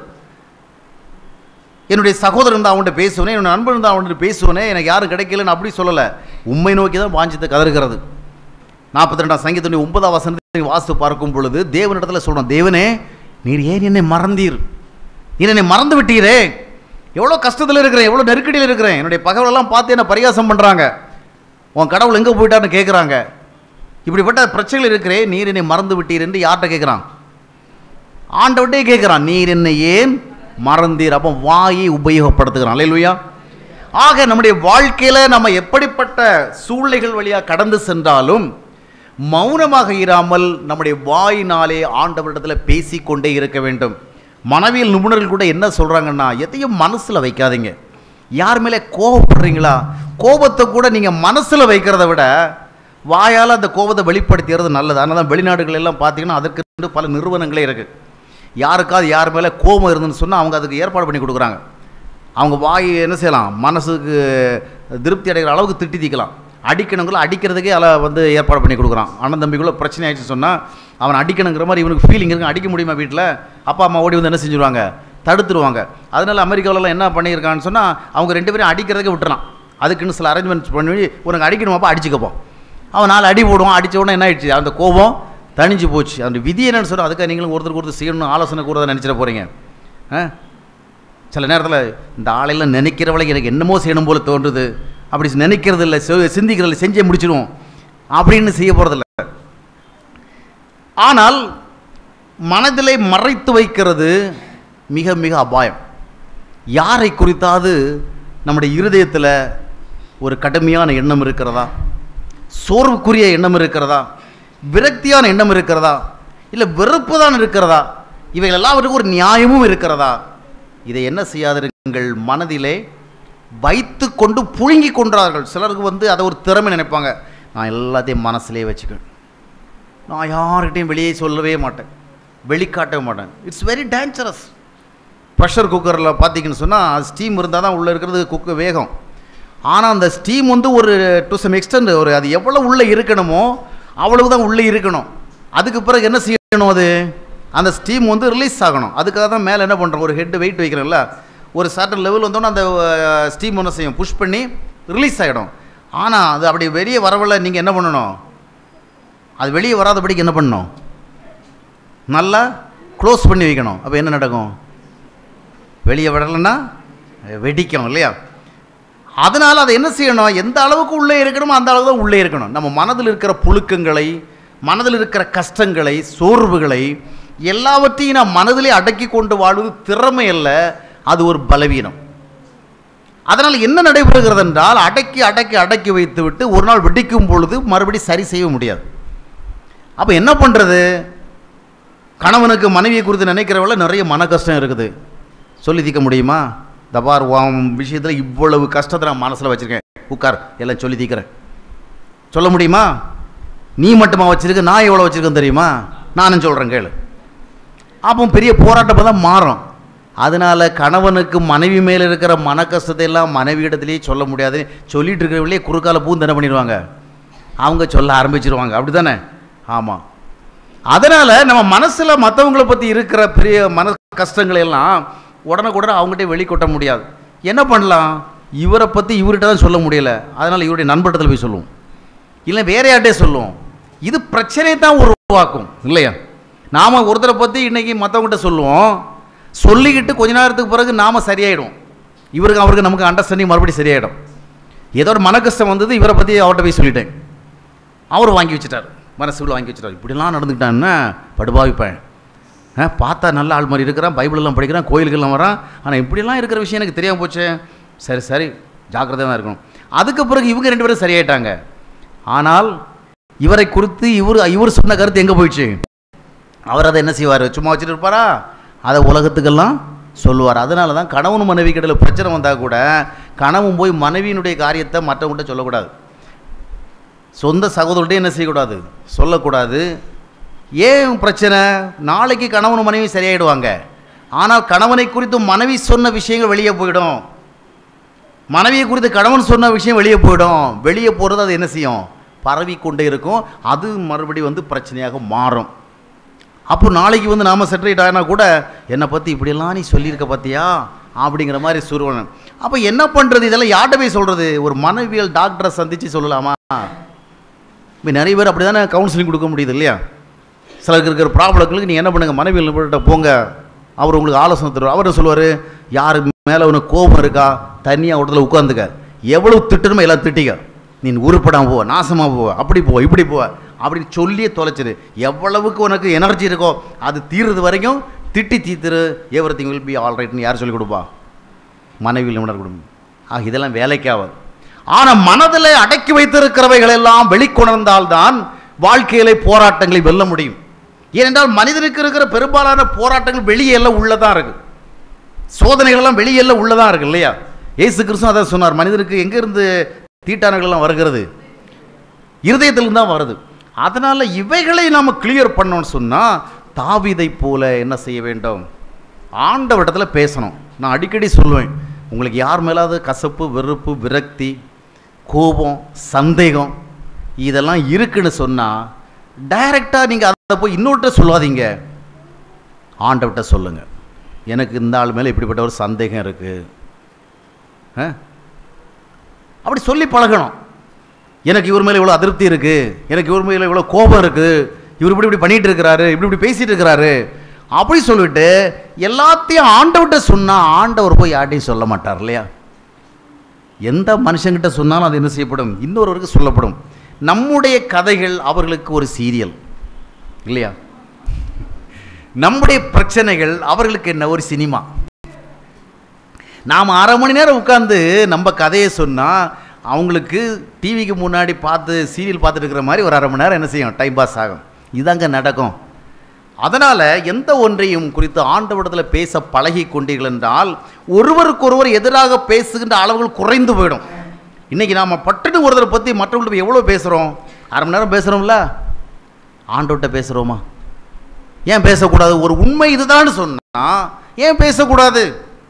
S1: என்னுடைய சகோதரன் தான் அவன்கிட்ட பேசுவனே என்னுடைய நண்பன் தான் அவன்கிட்ட பேசுவனே எனக்கு யாரும் கிடைக்கலன்னு அப்படி சொல்லலை உண்மை நோக்கி தான் வாஞ்சித்து கதறுகிறது நாற்பத்தி ரெண்டாம் சங்கீதத்துடைய ஒன்பதாம் வசனத்தை வாசித்து பார்க்கும் பொழுது தேவனிடத்தில் சொல்கிறோம் தேவனே நீர் ஏன் என்னை மறந்தீர் நீர் என்னை மறந்து விட்டீரே எவ்வளோ கஷ்டத்தில் இருக்கிறேன் எவ்வளோ நெருக்கடியில் இருக்கிறேன் என்னுடைய பகவலெல்லாம் பார்த்து என்ன பரிகாசம் பண்ணுறாங்க உன் கடவுள் எங்கே போயிட்டான்னு கேட்குறாங்க இப்படிப்பட்ட பிரச்சனைகள் இருக்கிறேன் நீர் என்னை மறந்து விட்டீர் என்று யார்கிட்ட கேட்குறான் ஆண்டவட்டே கேட்குறான் நீர் என்னை ஏன் மறந்தீர் அப்போ வாயை உபயோகப்படுத்துகிறான் அல்லையா ஆக நம்முடைய வாழ்க்கையில் நம்ம எப்படிப்பட்ட சூழ்நிலைகள் வழியாக கடந்து சென்றாலும் மௌனமாக இராமல் நம்முடைய வாயினாலே ஆண்டவரிடத்தில் பேசிக்கொண்டே இருக்க வேண்டும் மனவியல் நிபுணர்கள் கூட என்ன சொல்கிறாங்கன்னா எதையும் மனசில் வைக்காதீங்க யார் மேலே கோபப்படுறீங்களா கோபத்தை கூட நீங்கள் மனசில் வைக்கிறத விட வாயால் அந்த கோபத்தை வெளிப்படுத்திடுறது நல்லது அதனால தான் வெளிநாடுகள் எல்லாம் பார்த்தீங்கன்னா அதற்கு பல நிறுவனங்களே இருக்குது யாருக்காவது யார் மேலே கோபம் இருந்துன்னு சொன்னால் அவங்க அதுக்கு ஏற்பாடு பண்ணி கொடுக்குறாங்க அவங்க வாய் என்ன செய்யலாம் மனசுக்கு திருப்தி அடைகிற அளவுக்கு திட்டி தீக்கலாம் அடிக்கணுங்களோ அடிக்கிறதுக்கே அல வந்து ஏற்பாடு பண்ணி கொடுக்குறான் அண்ணன் தம்பிக்குள்ளே பிரச்சனை ஆயிடுச்சு சொன்னால் அவன் அடிக்கணுங்கிற மாதிரி இவனுக்கு ஃபீலிங் இருக்கு அடிக்க முடியுமா வீட்டில் அப்பா அம்மா ஓடி வந்து என்ன செஞ்சுருவாங்க தடுத்துருவாங்க அதனால அமெரிக்காவிலலாம் என்ன பண்ணியிருக்கான்னு சொன்னால் அவங்க ரெண்டு பேரும் அடிக்கிறதுக்கே விட்டுறான் அதுக்குன்னு சில அரேஞ்ச்மெண்ட்ஸ் பண்ணி உனக்கு அடிக்கணுமாப்பா அடிச்சுக்கப்போ அவன் நாலு அடி போடுவான் அடித்த உடனே என்ன ஆயிடுச்சு அந்த கோபம் தணிஞ்சு போச்சு அந்த விதி என்னன்னு சொன்னால் அதுக்காக நீங்களும் ஒருத்தருக்கு ஒருத்தர் செய்யணும்னு ஆலோசனை கூட நினச்சிட போகிறீங்க ஆ சில நேரத்தில் இந்த ஆளையெல்லாம் நினைக்கிறவளை எனக்கு என்னமோ செய்யணும் போல தோன்றுது அப்படி நினைக்கிறது இல்லை சிந்திக்கிறது இல்லை செஞ்சே முடிச்சிடுவோம் அப்படின்னு செய்ய போகிறதில்ல ஆனால் மனதிலே மறைத்து வைக்கிறது மிக மிக அபாயம் யாரை குறித்தாவது நம்முடைய இருதயத்தில் ஒரு கடுமையான எண்ணம் இருக்கிறதா சோர்வுக்குரிய எண்ணம் இருக்கிறதா விரக்தியான எண்ணம் இருக்கிறதா இல்லை வெறுப்பு தான் இருக்கிறதா இவைகள் எல்லாவற்றுக்கும் ஒரு நியாயமும் இருக்கிறதா இதை என்ன செய்யாதிருங்கள் மனதிலே வைத்து கொண்டு புழுங்கி கொன்றார்கள் சிலருக்கு வந்து அதை ஒரு திறமை நினைப்பாங்க நான் எல்லாத்தையும் மனசுலேயே வச்சுக்கணும் நான் யார்கிட்டையும் வெளியே சொல்லவே மாட்டேன் வெளிக்காட்டவே மாட்டேன் இட்ஸ் வெரி டேஞ்சரஸ் ப்ரெஷர் குக்கரில் பார்த்தீங்கன்னு சொன்னால் ஸ்டீம் இருந்தால் தான் உள்ளே இருக்கிறது குக்கு வேகம் ஆனால் அந்த ஸ்டீம் வந்து ஒரு டு சம் எக்ஸ்டெண்ட் ஒரு அது எவ்வளோ உள்ளே இருக்கணுமோ அவ்வளவு தான் உள்ளே இருக்கணும் அதுக்கு பிறகு என்ன செய்யணும் அது அந்த ஸ்டீம் வந்து ரிலீஸ் ஆகணும் அதுக்காக தான் மேலே என்ன பண்ணுறோம் ஒரு ஹெட் வெயிட் வைக்கிறோம்ல ஒரு சர்டன் லெவல் வந்தோன்னே அந்த ஸ்டீம் என்ன செய்யும் புஷ் பண்ணி ரிலீஸ் ஆகிடும் ஆனால் அது அப்படி வெளியே வரவில்லை நீங்கள் என்ன பண்ணணும் அது வெளியே வராதபடிக்கு என்ன பண்ணணும் நல்லா க்ளோஸ் பண்ணி வைக்கணும் அப்போ என்ன நடக்கும் வெளியே விடலைன்னா வெடிக்கும் இல்லையா அதனால் அதை என்ன செய்யணும் எந்த அளவுக்கு உள்ளே இருக்கணுமோ அந்த அளவு தான் உள்ளே இருக்கணும் நம்ம மனதில் இருக்கிற புழுக்கங்களை மனதில் இருக்கிற கஷ்டங்களை சோர்வுகளை எல்லாவற்றையும் நாம் மனதிலே அடக்கி கொண்டு வாழ்வது திறமை அல்ல அது ஒரு பலவீனம் அதனால் என்ன நடைபெறுகிறது என்றால் அடக்கி அடக்கி அடக்கி வைத்து விட்டு ஒரு நாள் வெடிக்கும் பொழுது மறுபடி சரி செய்ய முடியாது அப்போ என்ன பண்ணுறது கணவனுக்கு மனைவியை குறித்து நினைக்கிறவள நிறைய மன கஷ்டம் இருக்குது சொல்லி தீர்க்க முடியுமா தபார் உன் விஷயத்தில் இவ்வளவு கஷ்டத்தை நான் மனசில் வச்சுருக்கேன் உட்கார் எல்லாம் சொல்லி தீர்க்கிறேன் சொல்ல முடியுமா நீ மட்டுமா வச்சிருக்க நான் எவ்வளோ வச்சுருக்கேன் தெரியுமா நானும் சொல்கிறேன் கேளு அப்போ பெரிய போராட்டம் தான் மாறும் அதனால கணவனுக்கு மனைவி மேலே இருக்கிற மன கஷ்டத்தை எல்லாம் மனைவியிடத்திலேயே சொல்ல முடியாது சொல்லிட்டு இருக்கிறவங்களே குறுக்கால பூந்து என்ன பண்ணிடுவாங்க அவங்க சொல்ல ஆரம்பிச்சிருவாங்க அப்படி தானே ஆமாம் அதனால் நம்ம மனசில் மற்றவங்கள பற்றி இருக்கிற பெரிய மன கஷ்டங்களை எல்லாம் உடனுக்குடனே அவங்ககிட்ட வெளிக்கொட்ட முடியாது என்ன பண்ணலாம் இவரை பற்றி இவர்கிட்ட தான் சொல்ல முடியல அதனால் இவருடைய நண்பர்கிட்ட போய் சொல்லுவோம் இல்லை வேற யார்கிட்டே சொல்லுவோம் இது பிரச்சனையை தான் உருவாக்கும் இல்லையா நாம் ஒருத்தரை பற்றி இன்னைக்கு மற்றவங்ககிட்ட சொல்லுவோம் சொல்லிக்கிட்டு கொஞ்ச நேரத்துக்கு பிறகு நாம் சரியாயிடும் இவருக்கு அவருக்கு நமக்கு அண்டர்ஸ்டாண்டிங் மறுபடியும் சரியாயிடும் ஏதோ ஒரு மன கஷ்டம் வந்தது இவரை பற்றி அவர்கிட்ட போய் சொல்லிட்டேன் அவர் வாங்கி வச்சுட்டார் மனசுக்குள்ள வாங்கி வச்சுட்டார் இப்படிலாம் நடந்துக்கிட்டான்னா படுபாவிப்பேன் ஆ பார்த்தா நல்ல ஆள் மாதிரி இருக்கிறான் பைபிளெல்லாம் படிக்கிறான் கோயிலுக்கெல்லாம் வரான் ஆனால் இப்படிலாம் இருக்கிற விஷயம் எனக்கு தெரியாமல் போச்சே சரி சரி ஜாக்கிரதையாக தான் இருக்கணும் அதுக்கு பிறகு இவங்க ரெண்டு பேரும் சரியாயிட்டாங்க ஆனால் இவரை குறித்து இவர் இவர் சொன்ன கருத்து எங்கே போயிடுச்சு அவர் அதை என்ன செய்வார் சும்மா வச்சுட்டு இருப்பாரா அதை உலகத்துக்கெல்லாம் சொல்லுவார் அதனால தான் கணவன் மனைவி கிட்ட பிரச்சனை வந்தால் கூட கணவன் போய் மனைவியினுடைய காரியத்தை மற்றவங்கள்ட்ட சொல்லக்கூடாது சொந்த சகோதரர்கிட்ட என்ன செய்யக்கூடாது சொல்லக்கூடாது ஏன் பிரச்சனை நாளைக்கு கணவன் மனைவி சரியாயிடுவாங்க ஆனால் கணவனை குறித்து மனைவி சொன்ன விஷயங்கள் வெளியே போயிடும் மனைவியை குறித்து கணவன் சொன்ன விஷயம் வெளியே போயிடும் வெளியே போகிறது அது என்ன செய்யும் பரவி கொண்டே இருக்கும் அது மறுபடி வந்து பிரச்சனையாக மாறும் அப்போ நாளைக்கு வந்து நாம செட்டரேட் ஆகினா கூட என்னை பற்றி இப்படியெல்லாம் நீ சொல்லியிருக்க பார்த்தியா அப்படிங்கிற மாதிரி சுருவன் அப்போ என்ன பண்ணுறது இதெல்லாம் யார்கிட்ட போய் சொல்கிறது ஒரு மனைவியல் டாக்டரை சந்தித்து சொல்லலாமா இப்போ நிறைய பேர் அப்படி தானே கவுன்சிலிங் கொடுக்க முடியுது இல்லையா சிலருக்கு இருக்கிற ப்ராப்ளங்களுக்கு நீங்கள் என்ன பண்ணுங்கள் மனைவி நிபுணர்கிட்ட போங்க அவர் உங்களுக்கு ஆலோசனை தருவார் அவர் சொல்லுவார் யார் மேலே உனக்கு கோபம் இருக்கா தனியாக இடத்துல உட்காந்துக்க எவ்வளோ திட்டணுமோ எல்லாம் திட்டிக்க நீ உருப்படாம போ நாசமாக போ அப்படி போ இப்படி போ அப்படின்னு சொல்லியே தொலைச்சிரு எவ்வளவுக்கு உனக்கு எனர்ஜி இருக்கோ அது தீர்றது வரைக்கும் திட்டி தீத்துரு everything will be all ரைட்னு யார் சொல்லிக் கொடுப்பா மனைவி நிபுணர் குடும்பம் ஆக இதெல்லாம் வேலைக்காவது ஆனால் மனதில் அடக்கி வைத்திருக்கிறவைகள் எல்லாம் வெளிக்கொணர்ந்தால்தான் வாழ்க்கையிலே போராட்டங்களை வெல்ல முடியும் ஏனென்றால் மனிதனுக்கு இருக்கிற பெரும்பாலான போராட்டங்கள் வெளியே எல்லாம் உள்ளதா இருக்கு சோதனைகள் எல்லாம் வெளியே எல்லாம் உள்ளதா இருக்கு இல்லையா ஏசு கிறிஸ்து அதான் சொன்னார் மனிதனுக்கு எங்கிருந்து தீட்டானங்கள் எல்லாம் வருகிறது இருதயத்திலிருந்து தான் வருது அதனால இவைகளை நாம கிளியர் பண்ணோம்னு சொன்னா தாவீதை போல என்ன செய்ய வேண்டும் ஆண்டவரிடத்துல பேசணும் நான் அடிக்கடி சொல்லுவேன் உங்களுக்கு யார் மேலாவது கசப்பு வெறுப்பு விரக்தி கோபம் சந்தேகம் இதெல்லாம் இருக்குன்னு சொன்னால் டைரெக்டாக நீங்கள் அதை போய் இன்னொருத்த சொல்லாதீங்க ஆண்டவர்கிட்ட சொல்லுங்க எனக்கு இந்த ஆள் மேலே இப்படிப்பட்ட ஒரு சந்தேகம் இருக்குது அப்படி சொல்லி பழகணும் எனக்கு இவர் மேலே இவ்வளோ அதிருப்தி இருக்குது எனக்கு இவர் மேலே இவ்வளோ கோபம் இருக்குது இவர் இப்படி இப்படி பண்ணிட்டு இருக்கிறாரு இப்படி இப்படி பேசிட்டு இருக்கிறாரு அப்படி சொல்லிட்டு எல்லாத்தையும் ஆண்டவர்கிட்ட சொன்னால் ஆண்டவர் போய் யார்ட்டையும் சொல்ல மாட்டார் இல்லையா எந்த மனுஷங்கிட்ட சொன்னாலும் அது என்ன செய்யப்படும் இன்னொருவருக்கு சொல்லப்படும் நம்முடைய கதைகள் அவர்களுக்கு ஒரு சீரியல் இல்லையா நம்முடைய பிரச்சனைகள் அவர்களுக்கு என்ன ஒரு சினிமா நாம் அரை மணி நேரம் உட்காந்து நம்ம கதையை சொன்னால் அவங்களுக்கு டிவிக்கு முன்னாடி பார்த்து சீரியல் பார்த்துட்டு இருக்கிற மாதிரி ஒரு அரை மணி நேரம் என்ன செய்யும் டைம் பாஸ் ஆகும் இதாங்க நடக்கும் அதனால் எந்த ஒன்றையும் குறித்து ஆண்டவடத்தில் பேச பழகி கொண்டீர்கள் என்றால் ஒருவருக்கொருவர் எதிராக பேசுகின்ற அளவுகள் குறைந்து போயிடும் இன்றைக்கி நாம் பட்டுன்னு ஒருத்தரை பற்றி மற்றவங்கள்ட்ட எவ்வளோ பேசுகிறோம் அரை மணி நேரம் பேசுகிறோம்ல ஆண்டவர்கிட்ட பேசுகிறோமா ஏன் பேசக்கூடாது ஒரு உண்மை இதுதான்னு சொன்னால் ஏன் பேசக்கூடாது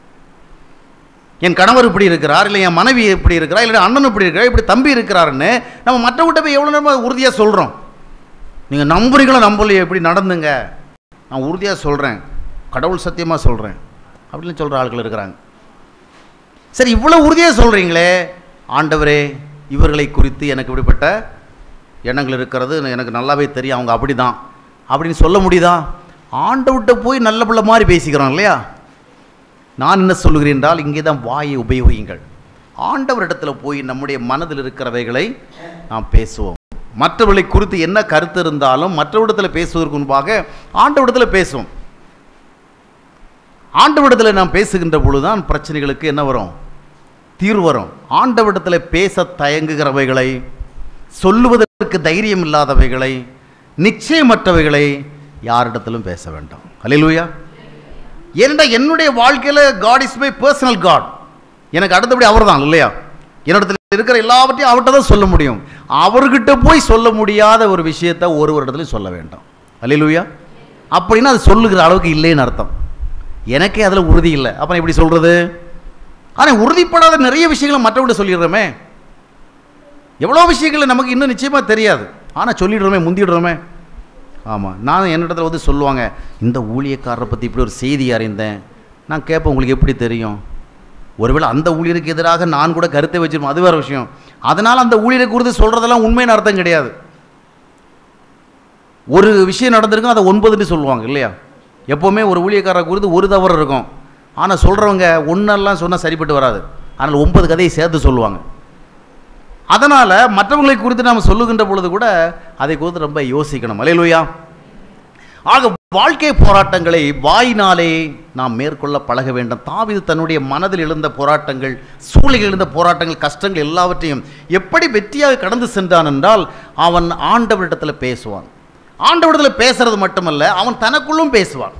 S1: என் கணவர் இப்படி இருக்கிறார் இல்லை என் மனைவி இப்படி இருக்கிறார் இல்லை அண்ணன் இப்படி இருக்கிறார் இப்படி தம்பி இருக்கிறாருன்னு நம்ம மற்றவங்கள்ட்ட போய் எவ்வளோ நேரமாக உறுதியாக சொல்கிறோம் நீங்கள் நம்புறீங்களோ நம்பலையோ எப்படி நடந்துங்க நான் உறுதியாக சொல்கிறேன் கடவுள் சத்தியமாக சொல்கிறேன் அப்படின்னு சொல்கிற ஆட்கள் இருக்கிறாங்க சரி இவ்வளோ உறுதியாக சொல்கிறீங்களே ஆண்டவரே இவர்களை குறித்து எனக்கு இப்படிப்பட்ட எண்ணங்கள் இருக்கிறது எனக்கு நல்லாவே தெரியும் அவங்க அப்படி தான் அப்படின்னு சொல்ல முடியுதா ஆண்டவர்கிட்ட போய் நல்ல பிள்ளை மாதிரி பேசிக்கிறோம் இல்லையா நான் என்ன சொல்லுகிறேன் என்றால் இங்கே தான் வாயை உபயோகியுங்கள் ஆண்டவரிடத்தில் போய் நம்முடைய மனதில் இருக்கிறவைகளை நாம் பேசுவோம் மற்றவர்களை குறித்து என்ன கருத்து இருந்தாலும் மற்றவரிடத்தில் பேசுவதற்கு முன்பாக ஆண்டவரிடத்தில் பேசுவோம் ஆண்டவரிடத்தில் நாம் பேசுகின்ற பொழுதுதான் பிரச்சனைகளுக்கு என்ன வரும் தீர்வு வரும் ஆண்டவரிடத்தில் பேச தயங்குகிறவைகளை சொல்லுவதற்கு தைரியம் இல்லாதவைகளை நிச்சயமற்றவைகளை யாரிடத்திலும் பேச வேண்டாம் அல்லேலூயா ஏனென்றால் என்னுடைய வாழ்க்கையில் God is my personal God எனக்கு அடுத்தபடி அவர் தான் இல்லையா என்னிடத்தில் இருக்கிற எல்லாவற்றையும் அவர்கிட்ட தான் சொல்ல முடியும் அவர்கிட்ட போய் சொல்ல முடியாத ஒரு விஷயத்தை ஒரு இடத்துலையும் சொல்ல வேண்டாம் அல்லேலூயா அப்படின்னா அது சொல்லுகிற அளவுக்கு இல்லைன்னு அர்த்தம் எனக்கே அதில் உறுதி இல்லை அப்புறம் எப்படி சொல்கிறது ஆனால் உறுதிப்படாத நிறைய விஷயங்களை மற்றவங்கள்ட்ட சொல்லிடுறோமே எவ்வளோ விஷயங்கள் நமக்கு இன்னும் நிச்சயமாக தெரியாது ஆனால் சொல்லிடுறோமே முந்திடுறோமே ஆமாம் நான் என்னிடத்துல வந்து சொல்லுவாங்க இந்த ஊழியக்காரரை பற்றி இப்படி ஒரு செய்தி அறிந்தேன் நான் கேட்பேன் உங்களுக்கு எப்படி தெரியும் ஒருவேளை அந்த ஊழியருக்கு எதிராக நான் கூட கருத்தை வச்சிருப்போம் அது வேறு விஷயம் அதனால் அந்த ஊழியரை குறித்து சொல்கிறதெல்லாம் உண்மையான அர்த்தம் கிடையாது ஒரு விஷயம் நடந்திருக்கும் அதை ஒன்பதுன்னு சொல்லுவாங்க இல்லையா எப்போவுமே ஒரு ஊழியக்காரரை குறித்து ஒரு தவறு இருக்கும் ஆனால் சொல்கிறவங்க ஒன்றெல்லாம் சொன்னால் சரிப்பட்டு வராது ஆனால் ஒன்பது கதையை சேர்த்து சொல்லுவாங்க அதனால் மற்றவங்களை குறித்து நாம் சொல்லுகின்ற பொழுது கூட அதை குறித்து ரொம்ப யோசிக்கணும் அலையிலுயா ஆக வாழ்க்கை போராட்டங்களை வாயினாலே நாம் மேற்கொள்ள பழக வேண்டும் தாவீது தன்னுடைய மனதில் எழுந்த போராட்டங்கள் சூழ்நிலையில் எழுந்த போராட்டங்கள் கஷ்டங்கள் எல்லாவற்றையும் எப்படி வெற்றியாக கடந்து சென்றான் என்றால் அவன் ஆண்டவரிடத்தில் பேசுவான் ஆண்டவரிடத்தில் பேசுறது மட்டுமல்ல அவன் தனக்குள்ளும் பேசுவான்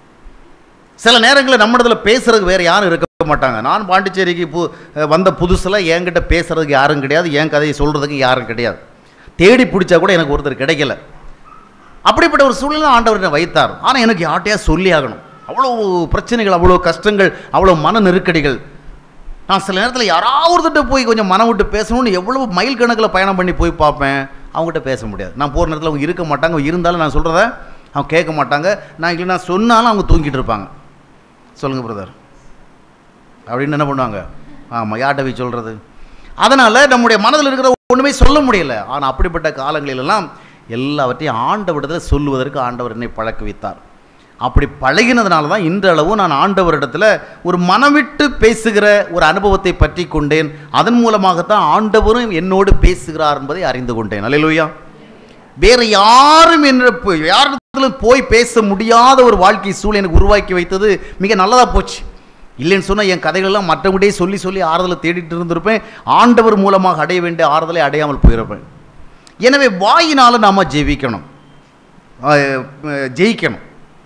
S1: சில நேரங்களில் நம்ம இடத்துல பேசுறதுக்கு வேறு யாரும் இருக்க மாட்டாங்க நான் பாண்டிச்சேரிக்கு பு வந்த புதுசில் என்கிட்ட பேசுறதுக்கு யாரும் கிடையாது என் கதையை சொல்கிறதுக்கு யாரும் கிடையாது தேடி பிடிச்சா கூட எனக்கு ஒருத்தர் கிடைக்கல அப்படிப்பட்ட ஒரு சூழ்நிலை ஆண்டவர் என்னை வைத்தார் ஆனால் எனக்கு யார்ட்டையா சொல்லி ஆகணும் அவ்வளோ பிரச்சனைகள் அவ்வளோ கஷ்டங்கள் அவ்வளோ மன நெருக்கடிகள் நான் சில நேரத்தில் யாராவது ஒருத்தர்கிட்ட போய் கொஞ்சம் மனம் விட்டு பேசணும்னு எவ்வளவு மைல் கணக்கில் பயணம் பண்ணி போய் பார்ப்பேன் அவங்ககிட்ட பேச முடியாது நான் போகிற நேரத்தில் அவங்க இருக்க மாட்டாங்க இருந்தாலும் நான் சொல்கிறத அவங்க கேட்க மாட்டாங்க நான் இல்லை நான் சொன்னாலும் அவங்க தூங்கிட்டு இருப்பாங்க சொல்லுங்கள் பிரதர் அப்படின்னு என்ன பண்ணுவாங்க ஆமாம் யார்கிட்ட போய் சொல்கிறது அதனால் நம்முடைய மனதில் இருக்கிற ஒன்றுமே சொல்ல முடியல ஆனால் அப்படிப்பட்ட காலங்களிலெல்லாம் எல்லாவற்றையும் ஆண்டவரிடத்தில் சொல்லுவதற்கு ஆண்டவர் என்னை பழக்க வைத்தார் அப்படி பழகினதுனால தான் இன்றளவு நான் ஆண்டவரிடத்தில் ஒரு மனவிட்டு பேசுகிற ஒரு அனுபவத்தை பற்றி கொண்டேன் அதன் மூலமாகத்தான் ஆண்டவரும் என்னோடு பேசுகிறார் என்பதை அறிந்து கொண்டேன் அல்லையா வேற யாரும் என்ன யாரிடத்திலும் போய் பேச முடியாத ஒரு வாழ்க்கை சூழல் எனக்கு உருவாக்கி வைத்தது மிக நல்லதாக போச்சு இல்லைன்னு சொன்னால் என் கதைகளெல்லாம் மற்றவங்கள்டே சொல்லி சொல்லி ஆறுதலை தேடிட்டு இருந்திருப்பேன் ஆண்டவர் மூலமாக அடைய வேண்டிய ஆறுதலை அடையாமல் போயிருப்பேன் எனவே வாயினால் நாம் ஜெயிக்கணும் அஹ், அஹ், ஜெயிக்கணும்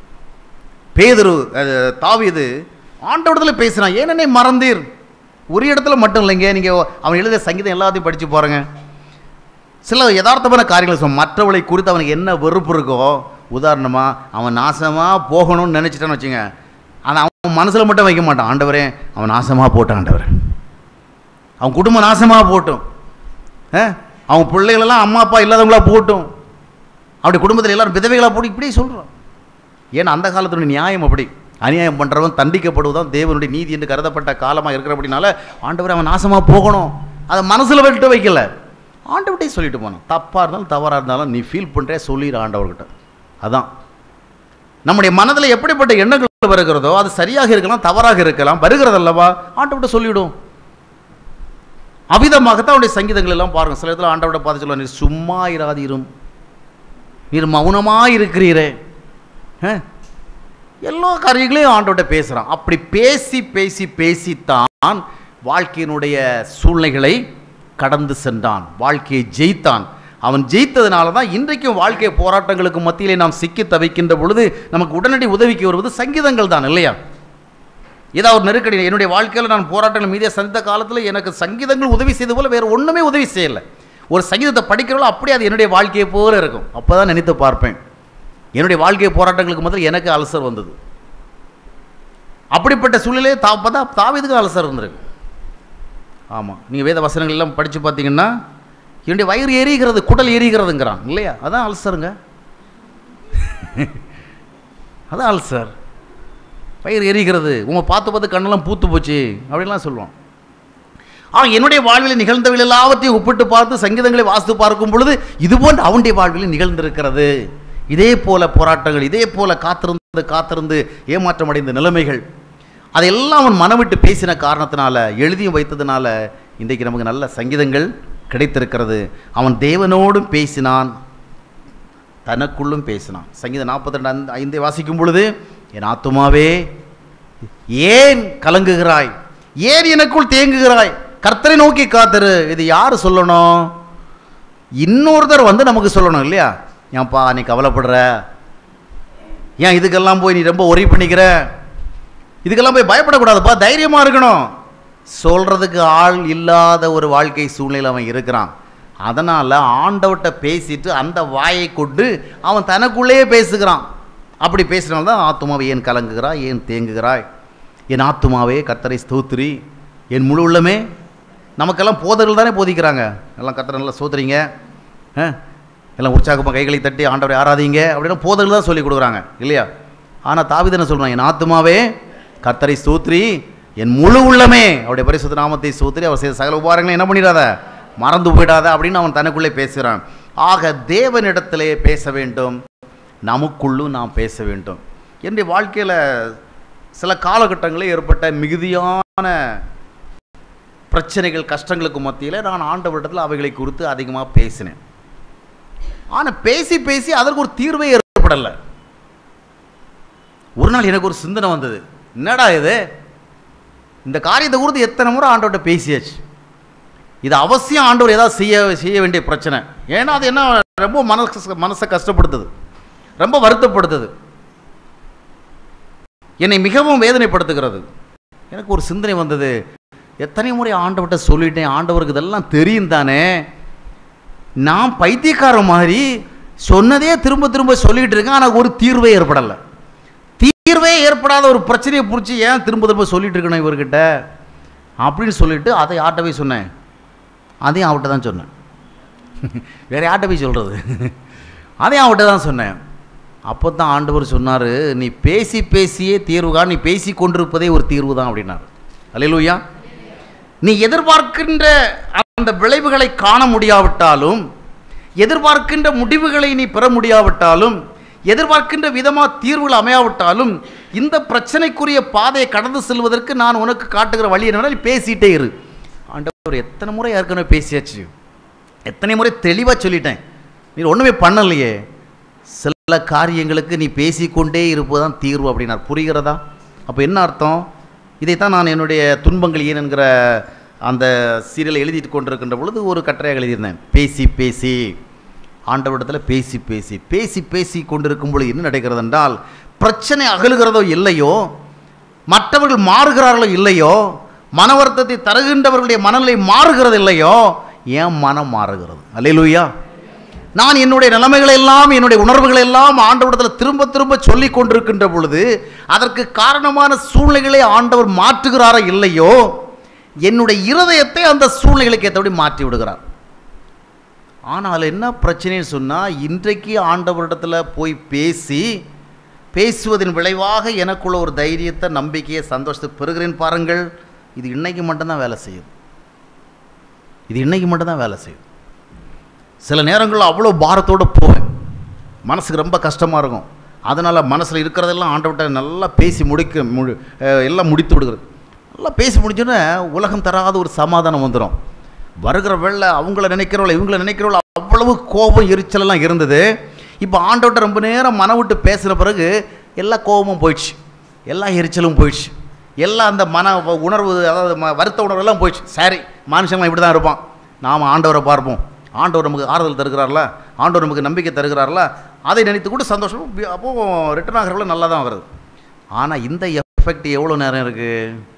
S1: பேதுரு அஹ், தாவீது ஆண்டவரத்தில் பேசுகிறான் ஏனென்னை மறந்தீர் ஒரு இடத்துல மட்டும் இல்லைங்க நீங்கள் அவன் எழுதிய சங்கீதம் எல்லாத்தையும் படித்து பாருங்க சில யதார்த்தமான காரியங்களை சொல்ல மற்றவளை குறித்து அவனுக்கு என்ன வெறுப்பு இருக்கோ உதாரணமாக அவன் நாசமாக போகணும்னு நினச்சிட்டான்னு வச்சுங்க ஆனால் அவன் மனசில் மட்டும் வைக்க மாட்டான் ஆண்டவரே அவன் நாசமாக போட்டான் ஆண்டவரே அவன் குடும்பம் நாசமாக போட்டும் ஆ? அவன் பிள்ளைகளெல்லாம் அம்மா அப்பா இல்லாதவங்களா போட்டும் அப்படி குடும்பத்தில் எல்லாரும் விதவைகளாக போட்டு இப்படியே சொல்கிறான் ஏன்னா அந்த காலத்துடைய நியாயம் அப்படி அநியாயம் பண்ணுறவன் தண்டிக்கப்படுவதுதான் தேவனுடைய நீதி என்று கருதப்பட்ட காலமாக இருக்கிறபடினால ஆண்டவர் அவன் நாசமாக போகணும் அதை மனசில் விட்டு வைக்கல ஆண்டவர்கிட்டே சொல்லிட்டு போனான் தப்பாக இருந்தாலும் தவறாக இருந்தாலும் நீ ஃபீல் பண்ணுறே சொல்லிடு ஆண்டவர்கிட்ட அதான் நம்முடைய மனதில் எப்படிப்பட்ட எண்ணங்கள் வருகிறதோ அது சரியாக இருக்கலாம் தவறாக இருக்கலாம் வருகிறதல்லவா ஆண்டவர்கிட்ட சொல்லிவிடும் அவிதமாகத்தான் அவனுடைய சங்கீதங்கள் எல்லாம் பாருங்க சில இடத்துல ஆண்டவர்கிட்ட பார்த்து சொல்லுவாங்க நீர் சும்மா இராதீரும் நீர் மௌனமாக இருக்கிறீரே ஆ? எல்லா காரியங்களையும் ஆண்டவர்கிட்ட பேசுகிறான் அப்படி பேசி பேசி பேசித்தான் வாழ்க்கையினுடைய சூழ்நிலைகளை கடந்து சென்றான் வாழ்க்கையை ஜெயித்தான் அவன் ஜெயித்ததுனால தான் இன்றைக்கும் வாழ்க்கை போராட்டங்களுக்கு மத்தியிலே நாம் சிக்கி தவிக்கின்ற பொழுது நமக்கு உடனடி உதவிக்கு வருவது சங்கீதங்கள் தான் இல்லையா ஏதாவது ஒரு நெருக்கடி என்னுடைய வாழ்க்கையில் நான் போராட்டங்கள் மீதே சந்தித்த காலத்தில் எனக்கு சங்கீதங்கள் உதவி செய்த போல வேறு ஒன்றுமே உதவி செய்யலை ஒரு சங்கீதத்தை படிக்கிறவளோ அப்படியே அது என்னுடைய வாழ்க்கையை போல இருக்கும் அப்போ தான் நினைத்து பார்ப்பேன் என்னுடைய வாழ்க்கை போராட்டங்களுக்கு முதல்ல எனக்கு அல்சர் வந்தது அப்படிப்பட்ட சூழ்நிலையே தா பார்த்தா தாவீதுக்கு அல்சர் இருந்திருக்கு ஆமாம் நீங்கள் வேத வசனங்கள் எல்லாம் படித்து பார்த்தீங்கன்னா என்னுடைய வயிறு எரிகிறது குடல் எரிகிறதுங்கிறான் இல்லையா அதான் அல்சருங்க அதான் அல்சர் வயிறு எரிகிறது உங்க பார்த்து பார்த்து கண்ணெல்லாம் பூத்து போச்சு அப்படின்லாம் சொல்லுவான் அவன் என்னுடைய வாழ்வில் நிகழ்ந்தவைகள் எல்லாவற்றையும் ஒப்பிட்டு பார்த்து சங்கீதங்களை வாசித்து பார்க்கும் பொழுது இது போன்று அவனுடைய வாழ்வில் நிகழ்ந்திருக்கிறது இதே போல போராட்டங்கள் இதே போல காத்திருந்து காத்திருந்து ஏமாற்றம் அடைந்த நிலைமைகள் அதையெல்லாம் அவன் மனமிட்டு பேசின காரணத்தினால எழுதியும் வைத்ததுனால இன்றைக்கு நமக்கு நல்ல சங்கீதங்கள் கிடைத்திருக்கிறது அவன் தேவனோடும் பேசினான் தனக்குள்ளும் பேசினான் சங்கீதம் நாற்பத்தி ரெண்டு ஐந்தை வாசிக்கும் பொழுது என் ஆத்துமாவே ஏன் கலங்குகிறாய் ஏன் எனக்குள் தேங்குகிறாய் கர்த்தரை நோக்கி காத்திரு இது யார் சொல்லணும் இன்னொருத்தர் வந்து நமக்கு சொல்லணும் இல்லையா ஏன்பா நீ கவலைப்படுற ஏன் இதுக்கெல்லாம் போய் நீ ரொம்ப ஒரி பண்ணிக்கிற இதுக்கெல்லாம் போய் பயப்படக்கூடாதுப்பா தைரியமாக இருக்கணும் சொல்கிறதுக்கு ஆள் இல்லாத ஒரு வாழ்க்கை சூழ்நிலை அவன் இருக்கிறான் அதனால் ஆண்டவர்கிட்ட பேசிட்டு அந்த வாயை கொண்டு அவன் தனக்குள்ளேயே பேசுகிறான் அப்படி பேசினால்தான் தான் ஆத்துமாவை ஏன் கலங்குகிறாய் ஏன் தேங்குகிறாய் என் ஆத்துமாவே கர்த்தரை ஸ்தோத்திரி என் முழு உள்ளமே நமக்கெல்லாம் போதர்கள் தானே போதிக்கிறாங்க எல்லாம் கர்த்தரை நல்லா சோத்துறீங்க ஆ? எல்லாம் உற்சாகமாக கைகளை தட்டி ஆண்டவரை ஆராதிங்க அப்படின்னா போதர்கள் தான் சொல்லி கொடுக்குறாங்க இல்லையா ஆனால் தாவித என்ன சொல்கிறான் என் ஆத்துமாவே கர்த்தரை ஸ்தோத்ரி என் முழு உள்ளமே அவருடைய பரிசுத்த நாமத்தை ஸ்தோத்ரி அவர் செய்த சகல உபாரங்களை என்ன பண்ணிடாத மறந்து போயிடாத அப்படின்னு அவன் தனக்குள்ளே பேசுகிறான் ஆக தேவனிடத்திலே பேச வேண்டும் நமக்குள்ளும் நாம் பேச வேண்டும் என்னுடைய வாழ்க்கையில் சில காலகட்டங்களில் ஏற்பட்ட மிகுதியான பிரச்சனைகள் கஷ்டங்களுக்கு மத்தியில் நான் ஆண்டவரிடத்தில் அவைகளை குறித்து அதிகமாக பேசினேன் ஆனால் பேசி பேசி அதற்கு ஒரு தீர்வே ஏற்படலை ஒரு நாள் எனக்கு ஒரு சிந்தனை வந்தது என்னடா இது இந்த காரியத்தை குறித்து எத்தனை முறை ஆண்டவர்கிட்ட பேசியாச்சு இது அவசியம் ஆண்டவர் ஏதாவது செய்ய செய்ய வேண்டிய பிரச்சனை ஏன்னா அது என்ன ரொம்ப மனசு மனசை கஷ்டப்படுத்துது ரொம்ப வருத்தப்படுத்துது என்னை மிகவும் வேதனைப்படுத்துகிறது எனக்கு ஒரு சிந்தனை வந்தது எத்தனை முறை ஆண்டவர்கிட்ட சொல்லிட்டேன் ஆண்டவருக்கு இதெல்லாம் தெரியும் தானே நான் பைத்தியக்காரன் மாதிரி சொன்னதே திரும்ப திரும்ப சொல்லிட்டு இருக்கேன் ஆனால் ஒரு தீர்வே ஏற்படலை தீர்வே ஏற்படாத ஒரு பிரச்சனையை பிடிச்சி ஏன் திரும்ப திரும்ப சொல்லிட்டு இருக்கணும் இவர்கிட்ட அப்படின்னு சொல்லிட்டு அதை யார்கிட்ட போய் சொன்னேன் அதையும் அவர்கிட்ட தான் சொன்னேன் வேற யார்கிட்ட போய் சொல்கிறது அதையும் அவர்கிட்ட தான் சொன்னேன் அப்போ தான் ஆண்டவர் சொன்னார் நீ பேசி பேசியே தீர்வு காண் நீ பேசி கொண்டிருப்பதே ஒரு தீர்வு தான் அப்படின்னாரு அல்லேலூயா நீ எதிர்பார்க்கின்ற அந்த விளைவுகளை காண முடியாவிட்டாலும் எதிர்பார்க்கின்ற முடிவுகளை நீ பெற முடியாவிட்டாலும் எதிர்பார்க்கின்ற விதமாக தீர்வுகள் அமையாவிட்டாலும் இந்த பிரச்சனைக்குரிய பாதையை கடந்து செல்வதற்கு நான் உனக்கு காட்டுகிற வழி என்னன்னா நீ பேசிட்டே இரு ஆண்டவர் எத்தனை முறை ஏற்கனவே பேசியாச்சு எத்தனை முறை தெளிவாக சொல்லிட்டேன் நீ ஒன்றுமே பண்ணலையே சில காரியங்களுக்கு நீ பேசிக்கொண்டே இருப்பதுதான் தீர்வு அப்படின்னார் புரிகிறதா அப்போ என்ன அர்த்தம் இதைத்தான் நான் என்னுடைய துன்பங்கள் ஏன் என்கிற அந்த சீரியலை எழுதிட்டு கொண்டிருக்கின்ற பொழுது ஒரு கட்டுரையாக எழுதியிருந்தேன் பேசி பேசி ஆண்டவரிடத்தில் பேசி பேசி பேசி பேசி கொண்டிருக்கும் பொழுது என்ன நடக்கிறது என்றால் பிரச்சனை அகலுகிறதோ இல்லையோ மற்றவர்கள் மாறுகிறார்களோ இல்லையோ மன வருத்தத்தை தருகின்றவர்களுடைய மனநிலை மாறுகிறது இல்லையோ ஏன் மனம் மாறுகிறது அல்லேலூயா நான் என்னுடைய நிலைமைகளை எல்லாம் என்னுடைய உணர்வுகளை எல்லாம் ஆண்டவரிடத்தில் திரும்ப திரும்ப சொல்லி கொண்டிருக்கின்ற பொழுது அதற்கு காரணமான சூழ்நிலைகளை ஆண்டவர் மாற்றுகிறாரா இல்லையோ என்னுடைய இருதயத்தை அந்த சூழ்நிலைகளுக்கு ஏற்றபடி மாற்றி விடுகிறார் ஆனால் என்ன பிரச்சனைன்னு சொன்னால் இன்றைக்கு ஆண்டவரிடத்தில் போய் பேசி பேசுவதன் விளைவாக எனக்குள்ள ஒரு தைரியத்தை நம்பிக்கையை சந்தோஷத்தை பெறுகிறேன் பாருங்கள் இது இன்னைக்கு மட்டும்தான் வேலை செய்யுது இது இன்னைக்கு மட்டும்தான் வேலை செய்யுது சில நேரங்களில் அவ்வளோ பாரத்தோடு போவேன் மனசுக்கு ரொம்ப கஷ்டமாக இருக்கும் அதனால் மனசில் இருக்கிறதெல்லாம் ஆண்டவர்கிட்ட நல்லா பேசி முடிக்க முழு அஹ் எல்லாம் முடித்து விடுகிறது நல்லா பேசி முடிச்சோன்னே உலகம் தராத ஒரு சமாதானம் வந்துடும் வருகிற வெள்ள அவங்கள நினைக்கிறவள இவங்கள நினைக்கிறவள அவ்வளவு கோபம் எரிச்சலெல்லாம் இருந்தது இப்போ ஆண்டவர்கிட்ட ரொம்ப நேரம் மன விட்டு பேசின பிறகு எல்லா கோபமும் போயிடுச்சு எல்லா எரிச்சலும் போயிடுச்சு எல்லாம் அந்த மன உணர்வு அதாவது ம- வருத்த உணர்வு எல்லாம் போயிடுச்சு சரி மனுஷங்களாம் இப்படி தான் இருப்பான் நாம் ஆண்டவரை பார்ப்போம் ஆண்டவர் நமக்கு ஆறுதல் தருகிறார்ல ஆண்டவர் நமக்கு நம்பிக்கை தருகிறார்ல அதை நினைத்து கூட சந்தோஷம் பி- அப்போ ரிட்டர்ன் ஆகிறவள நல்லா தான் வருது ஆனால் இந்த எஃபெக்ட் எவ்வளோ நேரம் இருக்குது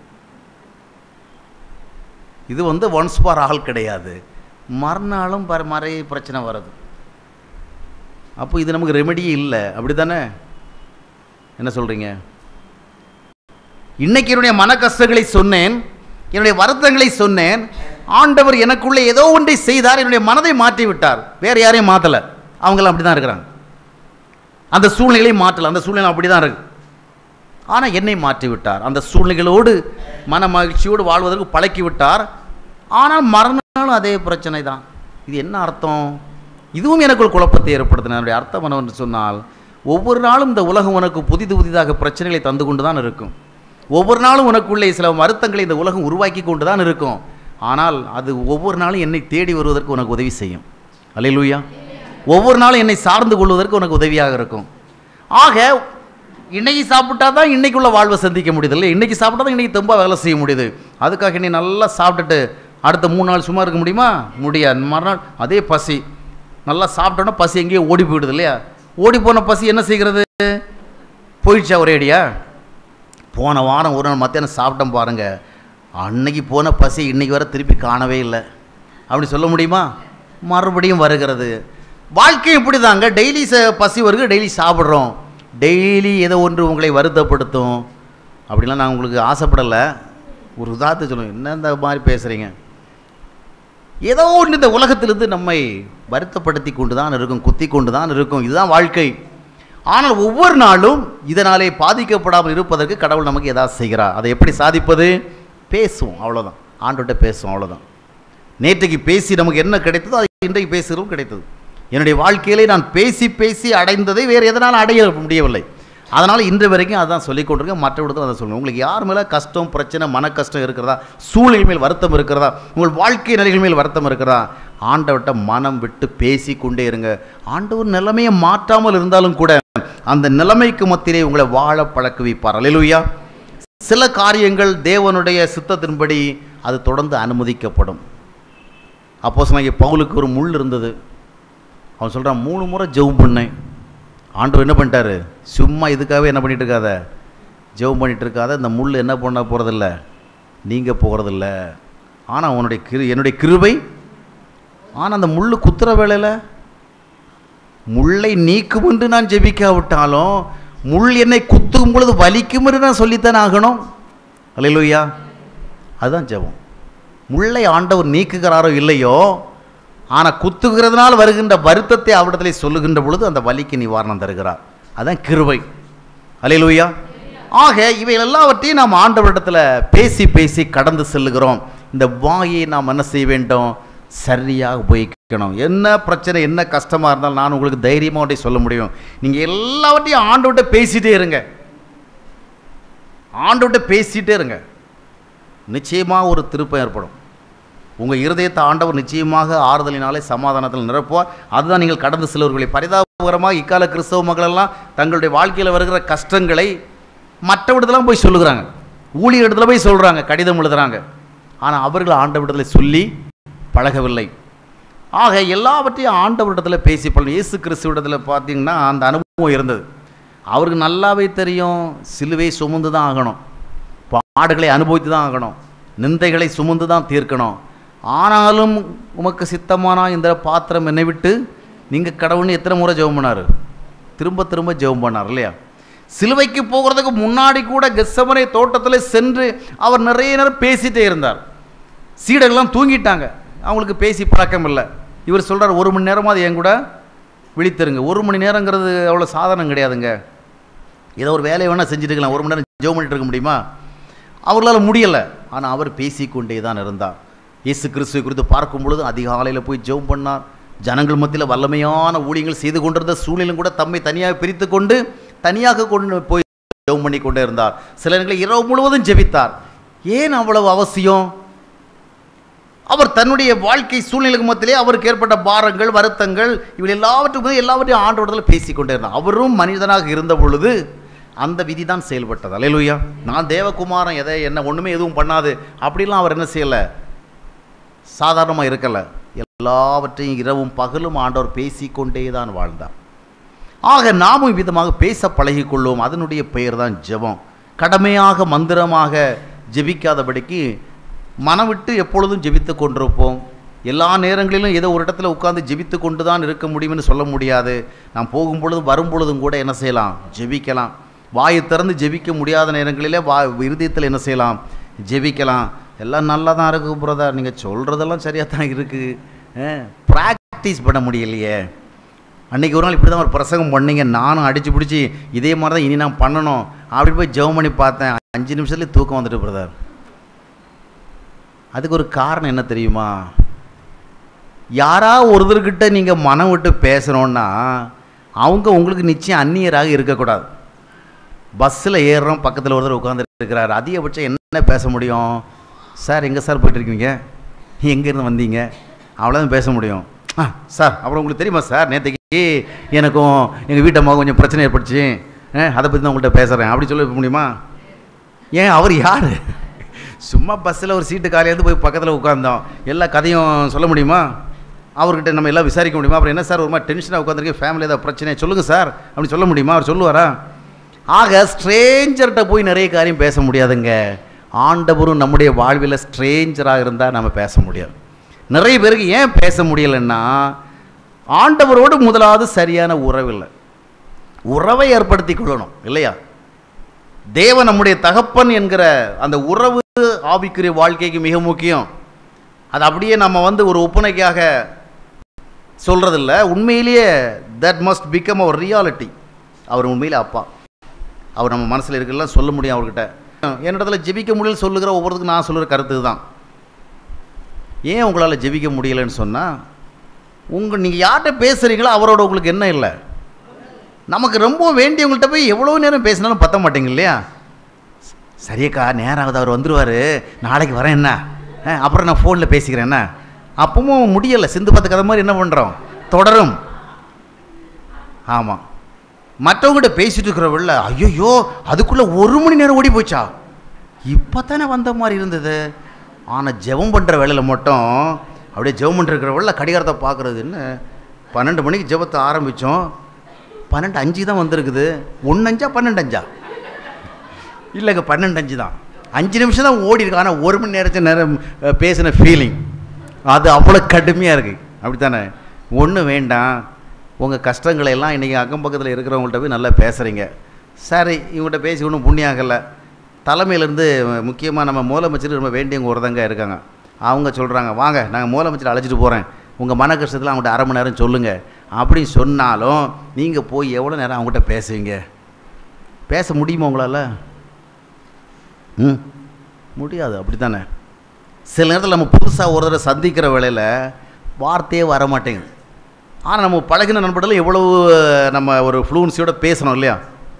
S1: இது வந்து ஒன்ஸ் ஃபார் ஆல் கிடையாது மறுநாளும் பர மறை பிரச்சனை வருது அப்போ இது நமக்கு ரெமெடியே இல்லை அப்படி தானே என்ன சொல்கிறீங்க இன்னைக்கு என்னுடைய மன கஷ்டங்களை சொன்னேன் என்னுடைய வருத்தங்களை சொன்னேன் ஆண்டவர் எனக்குள்ளே ஏதோ ஒன்றை செய்தார் என்னுடைய மனதை மாற்றி விட்டார் வேற யாரையும் மாற்றலை அவங்களாம் அப்படி தான் இருக்கிறாங்க அந்த சூழ்நிலையை மாற்றலை அந்த சூழ்நிலை அப்படி தான் இருக்கு ஆனால் என்னை மாற்றி விட்டார் அந்த சூழ்நிலைகளோடு மன மகிழ்ச்சியோடு வாழ்வதற்கு பழக்கி விட்டார் ஆனால் மறுநாளும் அதே பிரச்சனை தான் இது என்ன அர்த்தம் இதுவும் எனக்கு ஒரு குழப்பத்தை ஏற்படுத்தின அதனுடைய அர்த்தம் என்னவென்று சொன்னால் ஒவ்வொரு நாளும் இந்த உலகம் உனக்கு புதிது புதிதாக பிரச்சனைகளை தந்து கொண்டு தான் இருக்கும் ஒவ்வொரு நாளும் உனக்குள்ளே சில வருத்தங்களை இந்த உலகம் உருவாக்கி கொண்டு தான் இருக்கும் ஆனால் அது ஒவ்வொரு நாளும் என்னை தேடி வருவதற்கு உனக்கு உதவி செய்யும் அல்லேலூயா ஒவ்வொரு நாளும் என்னை சார்ந்து கொள்வதற்கு உனக்கு உதவியாக இருக்கும் ஆக இன்னைக்கு சாப்பிட்டா தான் இன்னைக்குள்ள வாழ்வை சந்திக்க முடியுது இல்லை இன்னைக்கு சாப்பிட்டா தான் இன்னைக்கு ரொம்ப வேலை செய்ய முடியுது அதுக்காக நீ நல்லா சாப்பிட்டுட்டு அடுத்த மூணு நாள் சும்மா இருக்க முடியுமா முடியாது மறுநாள் அதே பசி நல்லா சாப்பிட்டோன்னா பசி எங்கேயோ ஓடி போயிடுது இல்லையா ஓடி போன பசி என்ன செய்கிறது போயிடுச்சா ஒரே அடியா போன வாரம் ஒரு நாள் மத்தியானம் சாப்பிட்டோம் பாருங்க அன்னைக்கு போன பசி இன்னைக்கு வர திருப்பி காணவே இல்லை அப்படி சொல்ல முடியுமா மறுபடியும் வருகிறது வாழ்க்கை இப்படி தாங்க டெய்லி ச பசி வருது டெய்லி சாப்பிட்றோம் டெய்லி ஏதோ ஒன்று உங்களை வருத்தப்படுத்தும் அப்படிலாம் நான் உங்களுக்கு ஆசைப்படலை ஒரு உதாரணத்தை சொல்லுங்கள் என்ன இந்த மாதிரி பேசுகிறீங்க ஏதோ ஒன்று இந்த உலகத்திலிருந்து நம்மை வருத்தப்படுத்தி கொண்டு தான் இருக்கும் குத்தி கொண்டு தான் இருக்கும் இதுதான் வாழ்க்கை ஆனால் ஒவ்வொரு நாளும் இதனாலே பாதிக்கப்படாமல் இருப்பதற்கு கடவுள் நமக்கு ஏதாவது செய்கிறார் அதை எப்படி சாதிப்பது பேசுவோம் அவ்வளோதான் ஆண்டோட்ட பேசுவோம் அவ்வளோதான் நேற்றைக்கு பேசி நமக்கு என்ன கிடைத்ததோ அது இன்றைக்கு பேசுகிறதும் கிடைத்தது என்னுடைய வாழ்க்கையிலே நான் பேசி பேசி அடைந்ததை வேறு எதனால் அடைய முடியவில்லை அதனால் இன்று வரைக்கும் அதான் சொல்லிக் கொண்டிருக்கேன் மற்ற விடத்தில் அதை சொல்லுவேன் உங்களுக்கு யார் மேலே கஷ்டம் பிரச்சனை மன கஷ்டம் இருக்கிறதா சூழ்நிலை மேல் வருத்தம் இருக்கிறதா உங்கள் வாழ்க்கை நிலைகள் மேல் வருத்தம் இருக்கிறதா ஆண்டவர்கிட்ட மனம் விட்டு பேசி கொண்டே இருங்க ஆண்டவர் நிலைமையை மாற்றாமல் இருந்தாலும் கூட அந்த நிலைமைக்கு மத்தியிலே உங்களை வாழ பழக்க வைப்பார் அல்லேலூயா சில காரியங்கள் தேவனுடைய சித்தத்தின்படி அது தொடர்ந்து அனுமதிக்கப்படும் அப்போ சொன்னாங்க பவுலுக்கு ஒரு முள் இருந்தது அவன் சொல்கிறான் மூணு முறை ஜெபம் பண்ணேன் ஆண்டவர் என்ன பண்ணிட்டாரு சும்மா இதுக்காகவே என்ன பண்ணிட்டு இருக்காத ஜெபம் பண்ணிட்டு இருக்காத இந்த முள் என்ன பண்ண போகிறதில்ல நீங்கள் போகிறதில்ல ஆனால் அவனுடைய கிரு என்னுடைய கிருபை ஆனால் அந்த முள் குத்துற வேளையில் முள்ளை நீக்கும் என்று நான் ஜெபிக்காவிட்டாலும் முள் என்னை குத்தும் பொழுது வலிக்கும் என்று நான் சொல்லித்தானே ஆகணும் அல்லையா அதுதான் ஜெபம் முள்ளை ஆண்டவர் நீக்குகிறாரோ இல்லையோ ஆனால் குத்துகிறதுனால் வருகின்ற வருத்தத்தை அவரிடத்தில் சொல்லுகின்ற பொழுது அந்த வலிக்கு நிவாரணம் தருகிறார் அதான் கிருபை அல்லையா ஆக இவை எல்லாவற்றையும் நாம் ஆண்டவரிடத்தில் பேசி பேசி கடந்து செல்லுகிறோம் இந்த வாயை நாம் என்ன செய்ய வேண்டும் சரியாக உபயோகிக்கணும் என்ன பிரச்சனை என்ன கஷ்டமாக இருந்தாலும் நான் உங்களுக்கு தைரியமாக ஒன்றை சொல்ல முடியும் நீங்கள் எல்லாவற்றையும் ஆண்டவர்கிட்ட பேசிட்டே இருங்க ஆண்டவர்கிட்ட பேசிட்டே இருங்க நிச்சயமாக ஒரு திருப்பம் ஏற்படும் உங்கள் இருதயத்தை ஆண்டவர் நிச்சயமாக ஆறுதலினாலே சமாதானத்தில் நிரப்புவார் அதுதான் நீங்கள் கடந்து செல்வர்களை பரிதாபகரமாக இக்கால கிறிஸ்தவ மக்களெல்லாம் தங்களுடைய வாழ்க்கையில் வருகிற கஷ்டங்களை மற்ற இடத்துலாம் போய் சொல்லுகிறாங்க ஊழியர் இடத்துல போய் சொல்கிறாங்க கடிதம் எழுதுகிறாங்க ஆனால் அவர்கள் ஆண்டவரிடத்தில் சொல்லி பழகவில்லை ஆக எல்லாவற்றையும் ஆண்டவரிடத்தில் பேசி பழகும் இயேசு கிறிஸ்துவிடத்தில் பார்த்தீங்கன்னா அந்த அனுபவம் இருந்தது அவருக்கு நல்லாவே தெரியும் சிலுவை சுமந்து தான் ஆகணும் பாடுகளை அனுபவித்து தான் ஆகணும் நிந்தைகளை சுமந்து தான் தீர்க்கணும் ஆனாலும் உமக்கு சித்தமானா இந்த பாத்திரம் என்னை விட்டு நீங்கள் கடவுள்னு எத்தனை முறை ஜெபம் பண்ணார் திரும்ப திரும்ப ஜெபம் பண்ணார் இல்லையா சிலுவைக்கு போகிறதுக்கு முன்னாடி கூட கெஸ்ஸமனை தோட்டத்தில் சென்று அவர் நிறைய நேரம் பேசிட்டே இருந்தார் சீடர்கள்லாம் தூங்கிட்டாங்க அவங்களுக்கு பேசி பழக்கம் இல்லை இவர் சொல்கிறார் ஒரு மணி நேரமாவது என் கூட விழித்திருங்க ஒரு மணி நேரங்கிறது அவ்வளோ சாதாரணம் கிடையாதுங்க ஏதோ ஒரு வேலையை வேணால் செஞ்சுட்டு இருக்கலாம் ஒரு மணி நேரம் ஜெபம் பண்ணிட்டு இருக்க முடியுமா அவர்களால் முடியலை ஆனால் அவர் பேசிக்கொண்டே தான் இருந்தார் இயேசு கிறிஸ்துவை குறித்து பார்க்கும் பொழுது அதிகாலையில் போய் ஜெபம் பண்ணார் ஜனங்கள் மத்தியில் வல்லமையான ஊழியங்கள் செய்து கொண்டிருந்த சூழ்நிலும் கூட தம்மை தனியாக பிரித்து கொண்டு தனியாக கொண்டு போய் ஜெபம் பண்ணி கொண்டே இருந்தார் சில நேரங்களில் இரவு முழுவதும் ஜெபித்தார் ஏன் அவ்வளவு அவசியம் அவர் தன்னுடைய வாழ்க்கை சூழ்நிலைக்கு மத்தியிலே அவருக்கு ஏற்பட்ட பாரங்கள் வருத்தங்கள் இவை எல்லாவற்றுக்கும் எல்லாவற்றையும் ஆண்டவரத்தில் பேசிக்கொண்டே இருந்தார் அவரும் மனிதனாக இருந்த பொழுது அந்த விதி தான் செயல்பட்டது அலையலுயா நான் தேவகுமாரன் எதை என்ன ஒன்றுமே எதுவும் பண்ணாது அப்படிலாம் அவர் என்ன செய்யலை சாதாரணமாக இருக்கலை எல்லாவற்றையும் இரவும் பகலும் ஆண்டவர் பேசிக்கொண்டே தான் வாழ்ந்தார் ஆக நாமும் விதமாக பேச பழகிக்கொள்வோம் அதனுடைய பெயர் தான் ஜெபம் கடமையாக மந்திரமாக ஜெபிக்காதபடிக்கு மனம் விட்டு எப்பொழுதும் ஜெபித்து கொண்டிருப்போம் எல்லா நேரங்களிலும் ஏதோ ஒரு இடத்துல உட்கார்ந்து ஜெபித்து கொண்டு தான் இருக்க முடியும்னு சொல்ல முடியாது நாம் போகும் பொழுதும் வரும் பொழுதும் கூட என்ன செய்யலாம் ஜெபிக்கலாம் வாயை திறந்து ஜெபிக்க முடியாத நேரங்களிலே வா இருதயத்தில் என்ன செய்யலாம் ஜெபிக்கலாம் எல்லாம் நல்லா தான் இருக்குது பிரதர் நீங்கள் சொல்கிறதெல்லாம் சரியாக தான் இருக்குது ப்ராக்டிஸ் பண்ண முடியலையே அன்றைக்கி ஒரு நாள் இப்படி தான் ஒரு பிரசங்கம் பண்ணீங்க நானும் அடித்து பிடிச்சி இதே மாதிரி தான் இனி நான் பண்ணணும் அப்படி போய் ஜெபம் பண்ணி பார்த்தேன் அஞ்சு நிமிஷத்துலேயே தூக்கம் வந்துட்டு பிரதர் அதுக்கு ஒரு காரணம் என்ன தெரியுமா யாரா ஒருத்தர்கிட்ட நீங்கள் மனம் விட்டு பேசுகிறோன்னா அவங்க உங்களுக்கு நிச்சயம் அந்நியராக இருக்கக்கூடாது பஸ்ஸில் ஏறுறோம் பக்கத்தில் ஒருத்தர் உட்காந்துட்டு இருக்கிறார் அதிகபட்சம் என்ன பேச முடியும் சார் எங்கே சார் போயிட்டு இருக்கீங்க எங்கேருந்து வந்தீங்க அவ்வளோதான் பேச முடியும் ஆ சார் அப்புறம் உங்களுக்கு தெரியுமா சார் நேற்றுக்கு எனக்கும் எங்கள் வீட்டம்மா கொஞ்சம் பிரச்சனை ஏற்பட்டுச்சு ஆ, அதை பற்றி தான் உங்கள்கிட்ட பேசுகிறேன் அப்படி சொல்ல முடியுமா ஏன் அவர் யார் சும்மா பஸ்ஸில் ஒரு சீட்டு காலையிலேருந்து போய் பக்கத்தில் உட்காந்தோம் எல்லா கதையும் சொல்ல முடியுமா அவர்கிட்ட நம்ம எல்லாம் விசாரிக்க முடியுமா அப்புறம் என்ன சார் ஒரு மாதிரி டென்ஷனாக உட்காந்துருக்கேன் ஃபேமிலி ஏதாவது பிரச்சனை சொல்லுங்கள் சார் அப்படி சொல்ல முடியுமா அவர் சொல்லுவாரா ஆக ஸ்ட்ரேஞ்சர்கிட்ட போய் நிறைய காரியம் பேச முடியாதுங்க ஆண்டவரும் நம்முடைய வாழ்வில் ஸ்ட்ரேஞ்சராக இருந்தால் நம்ம பேச முடியாது நிறைய பேருக்கு ஏன் பேச முடியலைன்னா ஆண்டவரோடு முதலாவது சரியான உறவில்லை உறவை ஏற்படுத்தி கொள்ளணும் இல்லையா தேவன் நம்முடைய தகப்பன் என்கிற அந்த உறவு ஆவிக்குரிய வாழ்க்கைக்கு மிக முக்கியம் அது அப்படியே நம்ம வந்து ஒரு ஒப்புனைக்காக சொல்கிறதில்ல உண்மையிலேயே that must become our reality அவர் உண்மையிலே அப்பா அவர் நம்ம மனசில் இருக்கலாம் சொல்ல முடியும் அவர்கிட்ட என்னிடத்துல ஜெபிக்க முடியல சொல்லுகிற ஒவ்வொருத்துக்கும் நான் சொல்லுகிற கருத்து தான் ஏன் உங்களால் ஜெபிக்க முடியலைன்னு சொன்னால் உங்கள் நீங்கள் யார்கிட்ட பேசுகிறீங்களோ அவரோட உங்களுக்கு என்ன இல்லை நமக்கு ரொம்ப வேண்டியவங்கள்ட்ட போய் எவ்வளோ நேரம் பேசினாலும் பத்த மாட்டேங்க இல்லையா சரியக்கா நேரம் ஆகுது அவர் வந்துடுவார் நாளைக்கு வரேன் என்ன ஆ, அப்புறம் நான் ஃபோனில் பேசிக்கிறேன் என்ன அப்பவும் முடியலை சிந்து பார்த்து கதை மாதிரி என்ன பண்ணுறோம் தொடரும் ஆமாம் மற்றவங்ககிட்ட பேசிட்டு இருக்கிறவள்ள ஐயோ அதுக்குள்ளே ஒரு மணி நேரம் ஓடி போச்சா இப்போ தானே வந்த மாதிரி இருந்தது ஆனால் ஜெபம் பண்ணுற வேலையில் மட்டும் அப்படியே ஜெபம் பண்ணிருக்கிறவள்ள கடிகாரத்தை பார்க்குறது என்ன பன்னெண்டு மணிக்கு ஜெபத்தை ஆரம்பித்தோம் பன்னெண்டு அஞ்சு தான் வந்திருக்குது ஒன்று அஞ்சா பன்னெண்டு அஞ்சா இல்லைங்க பன்னெண்டு அஞ்சு தான் அஞ்சு நிமிஷம் தான் ஓடி இருக்கு ஆனால் ஒரு மணி நேரத்து நேரம் அஹ், பேசின ஃபீலிங் அது அவ்வளோ கடுமையாக இருக்குது அப்படித்தானே ஒன்றும் வேண்டாம் உங்கள் கஷ்டங்களை எல்லாம் இன்றைக்கி அக்கம் பக்கத்தில் இருக்கிறவங்கள்ட்ட போய் நல்லா பேசுகிறீங்க சரி இவங்கள்ட்ட பேசி ஒன்றும் புண்ணியாகலை தலைமையிலேருந்து முக்கியமாக நம்ம முதலமைச்சர் ரொம்ப வேண்டியவங்க ஒருத்தங்க இருக்காங்க அவங்க சொல்கிறாங்க வாங்க நாங்கள் முதலமைச்சர் அழைச்சிட்டு போகிறேன் உங்கள் மன கஷ்டத்தில் அவங்கள்ட்ட அரை மணி நேரம் சொல்லுங்கள் அப்படின்னு சொன்னாலும் நீங்கள் போய் எவ்வளோ நேரம் அவங்ககிட்ட பேசுவீங்க பேச முடியுமா உங்களால் ம் முடியாது அப்படி தானே சில நேரத்தில் நம்ம புதுசாக ஒரு தடவை சந்திக்கிற வேளையில் வார்த்தையே வர மாட்டேங்குது ஆனால் நம்ம பழகின நண்பர்கள் எவ்வளவு நம்ம ஒரு ஃப்ளூன்சியோட பேசணும் இல்லையா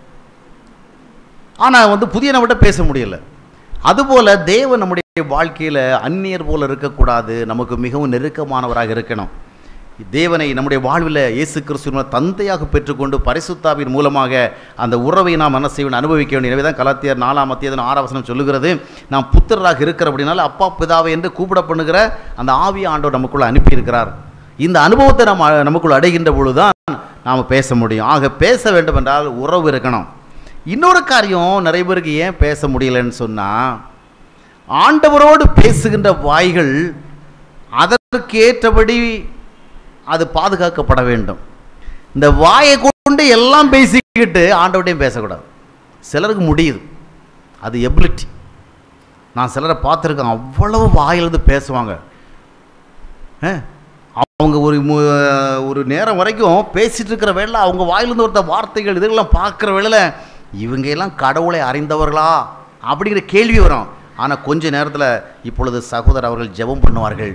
S1: ஆனால் வந்து புதிய நபர்கிட்ட பேச முடியல அதுபோல் தேவன் நம்முடைய வாழ்க்கையில் அந்நியர் போல இருக்கக்கூடாது நமக்கு மிகவும் நெருக்கமானவராக இருக்கணும் தேவனை நம்முடைய வாழ்வில் இயேசு கிறிஸ்துவ தந்தையாக பெற்றுக்கொண்டு பரிசுத்தாவின் மூலமாக அந்த உறவை நாம் என்ன செய்ய வேண்டும், அனுபவிக்க வேண்டும் எனவே தான் கலாத்தியர் நாலாம் அத்தியதன் ஆறாவசனம் சொல்லுகிறது நாம் புத்திரராக இருக்கிற அப்படினால அப்பா பிதாவை என்று கூப்பிட பண்ணுகிற அந்த ஆவிய ஆண்டவர் நமக்குள்ள அனுப்பியிருக்கிறார் இந்த அனுபவத்தை நம்ம நமக்குள்ள அடைகின்ற பொழுதுதான் நாம் பேச முடியும் ஆக பேச வேண்டும் என்றால் உறவு இருக்கணும் இன்னொரு காரியம் நிறைய பேருக்கு ஏன் பேச முடியலன்னு சொன்னால் ஆண்டவரோடு பேசுகின்ற வாய்கள் அதற்கேற்றபடி அது பாதுகாக்கப்பட வேண்டும் இந்த வாயை கொண்டு எல்லாம் பேசிக்கிட்டு ஆண்டவட்டையும் பேசக்கூடாது சிலருக்கு முடியுது அது எபிலிட்டி நான் சிலரை பார்த்துருக்கேன் அவ்வளவு வாயிலிருந்து பேசுவாங்க ஆ, அவங்க ஒரு மு- ஒரு நேரம் வரைக்கும் பேசிட்டு இருக்கிற வேளை அவங்க வாயிலிருந்து ஒருத்த வார்த்தைகள் இதெல்லாம் பார்க்குற வேளையில் இவங்க எல்லாம் கடவுளை அறிந்தவர்களா அப்படிங்கிற கேள்வி வரும் ஆனால் கொஞ்ச நேரத்தில் இப்பொழுது சகோதரர் அவர்கள் ஜெபம் பண்ணுவார்கள்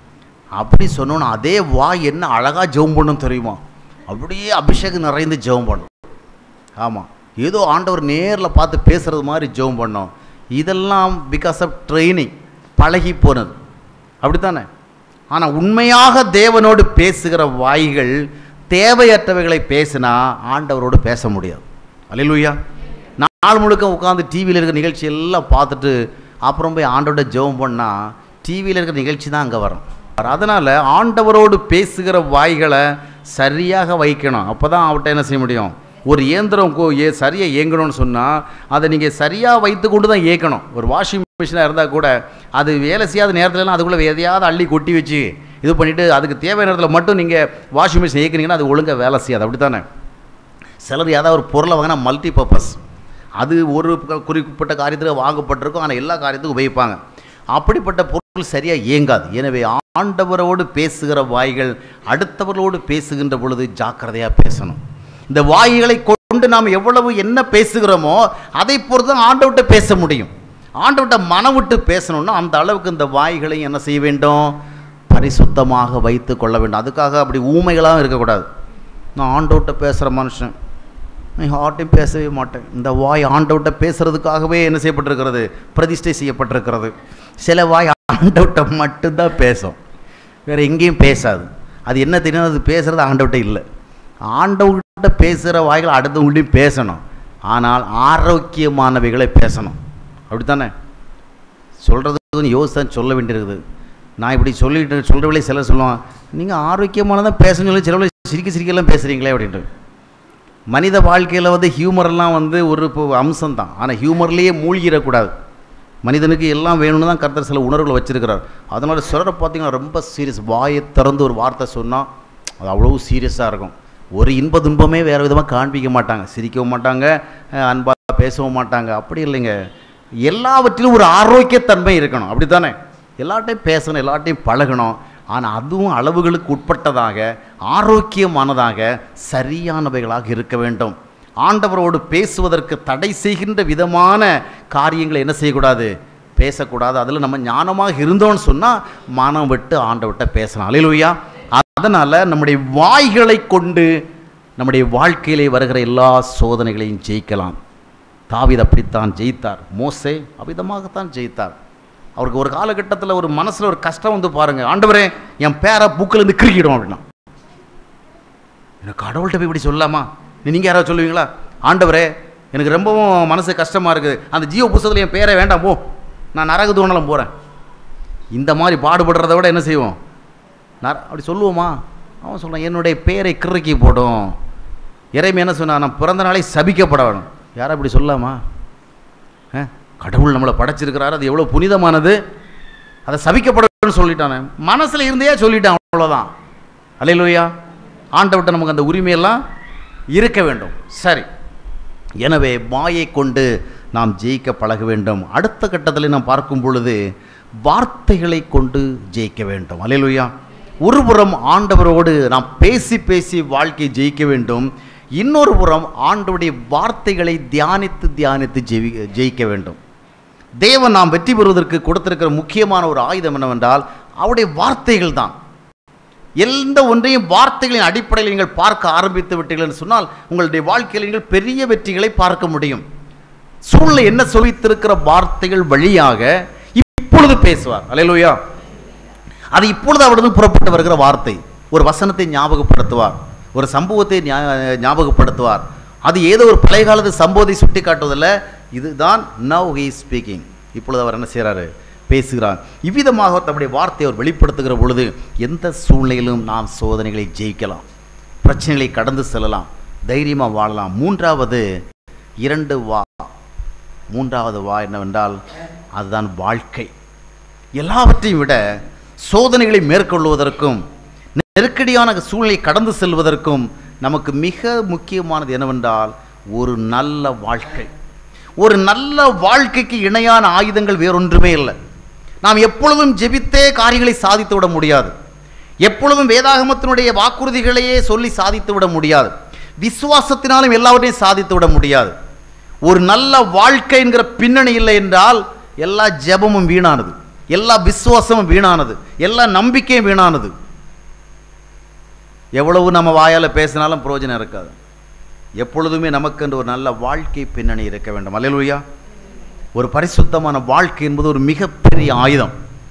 S1: அப்படி சொன்னோன்னா அதே வாய் என்ன அழகாக ஜெபம் பண்ணும் தெரியுமா அப்படியே அபிஷேகம் நிறைந்து ஜெபம் பண்ணும் ஆமாம் ஏதோ ஆண்டவர் நேரில் பார்த்து பேசுகிறது மாதிரி ஜெபம் பண்ணோம் இதெல்லாம் பிகாஸ் ஆஃப் ட்ரைனிங் பழகி போனது அப்படித்தானே ஆனால் உண்மையாக தேவனோடு பேசுகிற வாய்கள் தேவையற்றவைகளை பேசினா ஆண்டவரோடு பேச முடியாது அல்லேலூயா நாள் முழுக்க உட்காந்து டிவியில் இருக்கிற நிகழ்ச்சி எல்லாம் பார்த்துட்டு அப்புறம் போய் ஆண்டோட ஜெபம் பண்ணால் டிவியில் இருக்கிற நிகழ்ச்சி தான் அங்கே வரும் அதனால் ஆண்டவரோடு பேசுகிற வாய்களை சரியாக வைக்கணும் அப்போ தான் அவர்கிட்ட என்ன செய்ய முடியும் ஒரு இயந்திரம் கோ ஏ சரியாக இயங்கணும்னு சொன்னால் அதை நீங்கள் சரியாக வைத்து கொண்டு தான் இயக்கணும் ஒரு வாஷிங் மிஷினாக இருந்தால் கூட அது வேலை செய்யாத நேரத்துலலாம் அதுக்குள்ளே எதையாவது அள்ளி கொட்டி வச்சு இது பண்ணிவிட்டு அதுக்கு தேவையான நேரத்தில் மட்டும் நீங்கள் வாஷிங் மிஷின் இயக்குனீங்கன்னா அது ஒழுங்காக வேலை செய்யாது அப்படி தானே சிலர் ஏதாவது ஒரு பொருளை வாங்கினா மல்டி பர்பஸ் அது ஒரு க- குறிப்பிட்ட காரியத்துக்கு வாங்கப்பட்டிருக்கும் ஆனால் எல்லா காரியத்துக்கும் உபயோகிப்பாங்க அப்படிப்பட்ட பொருள் சரியாக இயங்காது எனவே ஆண்டவரோடு பேசுகிற வாய்கள் அடுத்தவர்களோடு பேசுகின்ற பொழுது ஜாக்கிரதையாக பேசணும் இந்த வாய்களை கொண்டு நாம் எவ்வளவு என்ன பேசுகிறோமோ அதை பொறுத்து தான் ஆண்டவர்கிட்ட பேச முடியும் ஆண்டவர்கிட்ட மனம் விட்டு பேசணும்னா அந்த அளவுக்கு இந்த வாய்களை என்ன செய்ய வேண்டும் பரிசுத்தமாக வைத்து கொள்ள வேண்டும் அதுக்காக அப்படி ஊமைகளாகவும் இருக்கக்கூடாது நான் ஆண்டவர்கிட்ட பேசுகிற மனுஷன் நான் யார்ட்டையும் பேசவே மாட்டேன் இந்த வாய் ஆண்டவர்கிட்ட பேசுறதுக்காகவே என்ன செய்யப்பட்டிருக்கிறது பிரதிஷ்டை செய்யப்பட்டிருக்கிறது சில வாய் ஆண்டவர்கிட்ட மட்டும்தான் பேசும் வேறு எங்கேயும் பேசாது அது என்ன தெரியும் அது பேசுறது ஆண்டவர்கிட்ட இல்லை ஆண்டவர்கிட்ட பேசுகிற வாய்கள் அடுத்தவங்கள்ட்டையும் பேசணும் ஆனால் ஆரோக்கியமானவைகளை பேசணும் அப்படித்தானே சொல்கிறது கொஞ்சம் யோசிச்சு சொல்ல வேண்டியிருக்குது நான் இப்படி சொல்லிட்டு சொல்கிறவளே சிலர் சொல்லுவான் நீங்கள் ஆரோக்கியமானதான் பேசணும்னு சொல்லி சிலவளை சிரிக்க சிரிக்கலாம் பேசுகிறீங்களே அப்படின்ட்டு மனித வாழ்க்கையில் வந்து ஹியூமரெல்லாம் வந்து ஒரு இப்போ அம்சம் தான் ஆனால் ஹியூமர்லேயே மூழ்கிடக்கூடாது மனிதனுக்கு எல்லாம் வேணும்னு தான் கர்த்தர் சில உணர்வுகளை வச்சிருக்கிறார் அதனால் சிலரை பார்த்தீங்கன்னா ரொம்ப சீரியஸ் வாயை திறந்து ஒரு வார்த்தை சொன்னால் அது அவ்வளோ சீரியஸாக இருக்கும் ஒரு இன்ப துன்பமே வேறு விதமாக காண்பிக்க மாட்டாங்க சிரிக்கவும் மாட்டாங்க அன்பாக பேசவும் மாட்டாங்க அப்படி இல்லைங்க எல்லாவற்றிலும் ஒரு ஆரோக்கியத்தன்மை இருக்கணும் அப்படி தானே எல்லாட்டையும் பேசணும் எல்லாட்டையும் பழகணும் ஆனால் அதுவும் அளவுகளுக்கு உட்பட்டதாக ஆரோக்கியமானதாக சரியானவைகளாக இருக்க வேண்டும் ஆண்டவரோடு பேசுவதற்கு தடை செய்கின்ற விதமான காரியங்களை என்ன செய்யக்கூடாது பேசக்கூடாது அதில் நம்ம ஞானமாக இருந்தோம்னு சொன்னால் மனம் விட்டு ஆண்டவர்கிட்ட பேசலாம் அலையிலுயா அதனால் நம்முடைய வாய்களை கொண்டு நம்முடைய வாழ்க்கையிலே வருகிற எல்லா சோதனைகளையும் ஜெயிக்கலாம் தாவீது அப்படித்தான் ஜெயித்தார் மோசே அவ்விதமாகத்தான் ஜெயித்தார் அவருக்கு ஒரு காலகட்டத்தில் ஒரு மனசில் ஒரு கஷ்டம் வந்து பாருங்க ஆண்டவரே என் பேரை புக்கிலேருந்து கிறுக்கிடும் அப்படின்னா எனக்கு கடவுள்கிட்ட போய் இப்படி சொல்லலாமா நீங்கள் யாராவது சொல்லுவீங்களா ஆண்டவரே எனக்கு ரொம்பவும் மனசு கஷ்டமாக இருக்குது அந்த ஜீவ புஸ்தகத்தில் என் பேரே வேண்டாம் போ நான் நரக தூணலம் போகிறேன் இந்த மாதிரி பாடுபடுறத விட என்ன செய்வோம் நர அப்படி சொல்லுவோமா அவன் சொல்கிறான் என்னுடைய பேரை கிறுக்கி போடும் இறைமை என்ன சொன்னா நான் பிறந்த நாளை சபிக்கப்பட வேணும் யாரும் அப்படி சொல்லலாமா ஆ? கடவுள் நம்மளை படைச்சிருக்கிறாரு அது எவ்வளோ புனிதமானது அதை சபிக்கப்படணும்னு சொல்லிட்டானே மனசில் இருந்தே சொல்லிட்டான் அவ்வளோதான் அல்லையிலோயா ஆண்டவர்கிட்ட நமக்கு அந்த உரிமையெல்லாம் இருக்க வேண்டும் சரி எனவே வாயை கொண்டு நாம் ஜெயிக்க பழக வேண்டும் அடுத்த கட்டத்தில் நாம் பார்க்கும் பொழுது வார்த்தைகளை கொண்டு ஜெயிக்க வேண்டும் அல்லையிலோயா ஒரு புறம் ஆண்டவரோடு நாம் பேசி பேசி வாழ்க்கையை ஜெயிக்க வேண்டும் இன்னொரு புறம் ஆண்டவருடைய வார்த்தைகளை தியானித்து தியானித்து ஜெவி ஜெயிக்க வேண்டும் தேவன் நாம் வெற்றி பெறுவதற்கு கொடுத்திருக்கிற முக்கியமான ஒரு ஆயுதம் என்னவென்றால் அவருடைய வார்த்தைகள் தான் எந்த ஒன்றையும் வார்த்தைகளின் அடிப்படையில் நீங்கள் பார்க்க ஆரம்பித்து விட்டீர்கள் என்று சொன்னால் உங்களுடைய வாழ்க்கையில் நீங்கள் பெரிய வெற்றிகளை பார்க்க முடியும் சூழ்நிலை என்ன சொல்லித்திருக்கிற வார்த்தைகள் வழியாக இப்பொழுது பேசுவார் அலையலூயா அது இப்பொழுது அவரிடம் புறப்பட்டு வருகிற வார்த்தை ஒரு வசனத்தை ஞாபகப்படுத்துவார் ஒரு சம்பவத்தை ஞா- ஞாபகப்படுத்துவார் அது ஏதோ ஒரு பழைய காலத்து சம்பவத்தை சுட்டி காட்டுவதில்லை இதுதான் நவ் ஹீ ஸ்பீக்கிங் இப்பொழுது அவர் என்ன செய்கிறாரு பேசுகிறார் இவ்விதமாக தம்முடைய வார்த்தையை அவர் வெளிப்படுத்துகிற பொழுது எந்த சூழ்நிலையிலும் நாம் சோதனைகளை ஜெயிக்கலாம் பிரச்சனைகளை கடந்து செல்லலாம் தைரியமாக வாழலாம் மூன்றாவது இரண்டு வா மூன்றாவது வா என்னவென்றால் அதுதான் வாழ்க்கை எல்லாவற்றையும் விட சோதனைகளை மேற்கொள்வதற்கும் நெருக்கடியான சூழ்நிலை கடந்து செல்வதற்கும் நமக்கு மிக முக்கியமானது என்னவென்றால் ஒரு நல்ல வாழ்க்கை ஒரு நல்ல வாழ்க்கைக்கு இணையான ஆயுதங்கள் வேறொன்றுமே இல்லை நாம் எப்பொழுதும் ஜெபித்தே காரியங்களை சாதித்து விட முடியாது எப்பொழுதும் வேதாகமத்தினுடைய வாக்குறுதிகளையே சொல்லி சாதித்து விட முடியாது விசுவாசத்தினாலும் எல்லாவற்றையும் சாதித்து விட முடியாது ஒரு நல்ல வாழ்க்கை என்கிற பின்னணி இல்லை என்றால் எல்லா ஜெபமும் வீணானது எல்லா விசுவாசமும் வீணானது எல்லா நம்பிக்கையும் வீணானது எவ்வளவு நம்ம வாயால் பேசினாலும் பிரயோஜனம் இருக்காது எப்பொழுதுமே நமக்கென்று ஒரு நல்ல வாழ்க்கை பின்னணி இருக்க வேண்டும் அல்லேலூயா ஒரு பரிசுத்தமான வாழ்க்கை என்பது ஒரு மிகப்பெரிய ஆயுதம்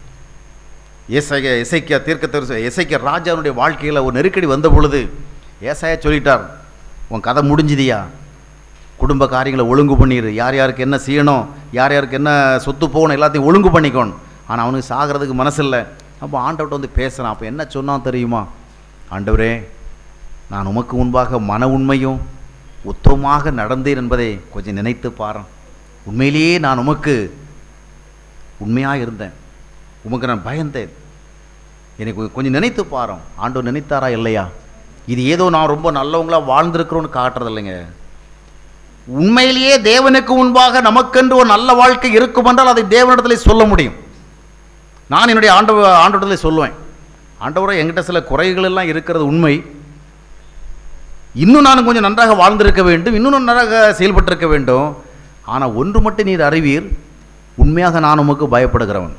S1: ஏசைய இசைக்கிய தீர்க்க இசைக்கிய ராஜாவுடைய வாழ்க்கையில் ஒரு நெருக்கடி வந்த பொழுது ஏசாயா சொல்லிட்டார் உன் கதை முடிஞ்சுதியா குடும்ப காரியங்களை ஒழுங்கு பண்ணிடு யார் யாருக்கு என்ன செய்யணும் யார் யாருக்கு என்ன சொத்து போகணும் எல்லாத்தையும் ஒழுங்கு பண்ணிக்கணும் ஆனால் அவனுக்கு சாகிறதுக்கு மனசில்லை அப்போ ஆண்டவர்கிட்ட வந்து பேசுகிறான் அப்போ என்ன சொன்னான் தெரியுமா ஆண்டவரே நான் உமக்கு முன்பாக மன உண்மையும் உத்தமமாக நடந்தேன் என்பதை கொஞ்சம் நினைத்து பாரேன் உண்மையிலேயே நான் உமக்கு உண்மையாக இருந்தேன் உமக்கு நான் பயந்தேன் எனக்கு கொஞ்சம் கொஞ்சம் நினைத்து பாரோம் ஆண்டவர் நினைத்தாரா இல்லையா இது ஏதோ நான் ரொம்ப நல்லவங்களா வாழ்ந்திருக்கிறோன்னு காட்டுறது இல்லைங்க உண்மையிலேயே தேவனுக்கு முன்பாக நமக்கென்று ஒரு நல்ல வாழ்க்கை இருக்கும் என்றால் அதை தேவனிடத்திலே சொல்ல முடியும் நான் என்னுடைய ஆண்டவ ஆண்டவரத்திலே சொல்லுவேன் ஆண்டவரை என்கிட்ட சில குறைகள் எல்லாம் இருக்கிறது உண்மை இன்னும் நான் கொஞ்சம் நன்றாக வாழ்ந்திருக்க வேண்டும் இன்னும் நன்றாக செயல்பட்டிருக்க வேண்டும் ஆனால் ஒன்று மட்டும் நீர் அறிவீர் உண்மையாக நான் உமக்கு பயப்படுகிறவன்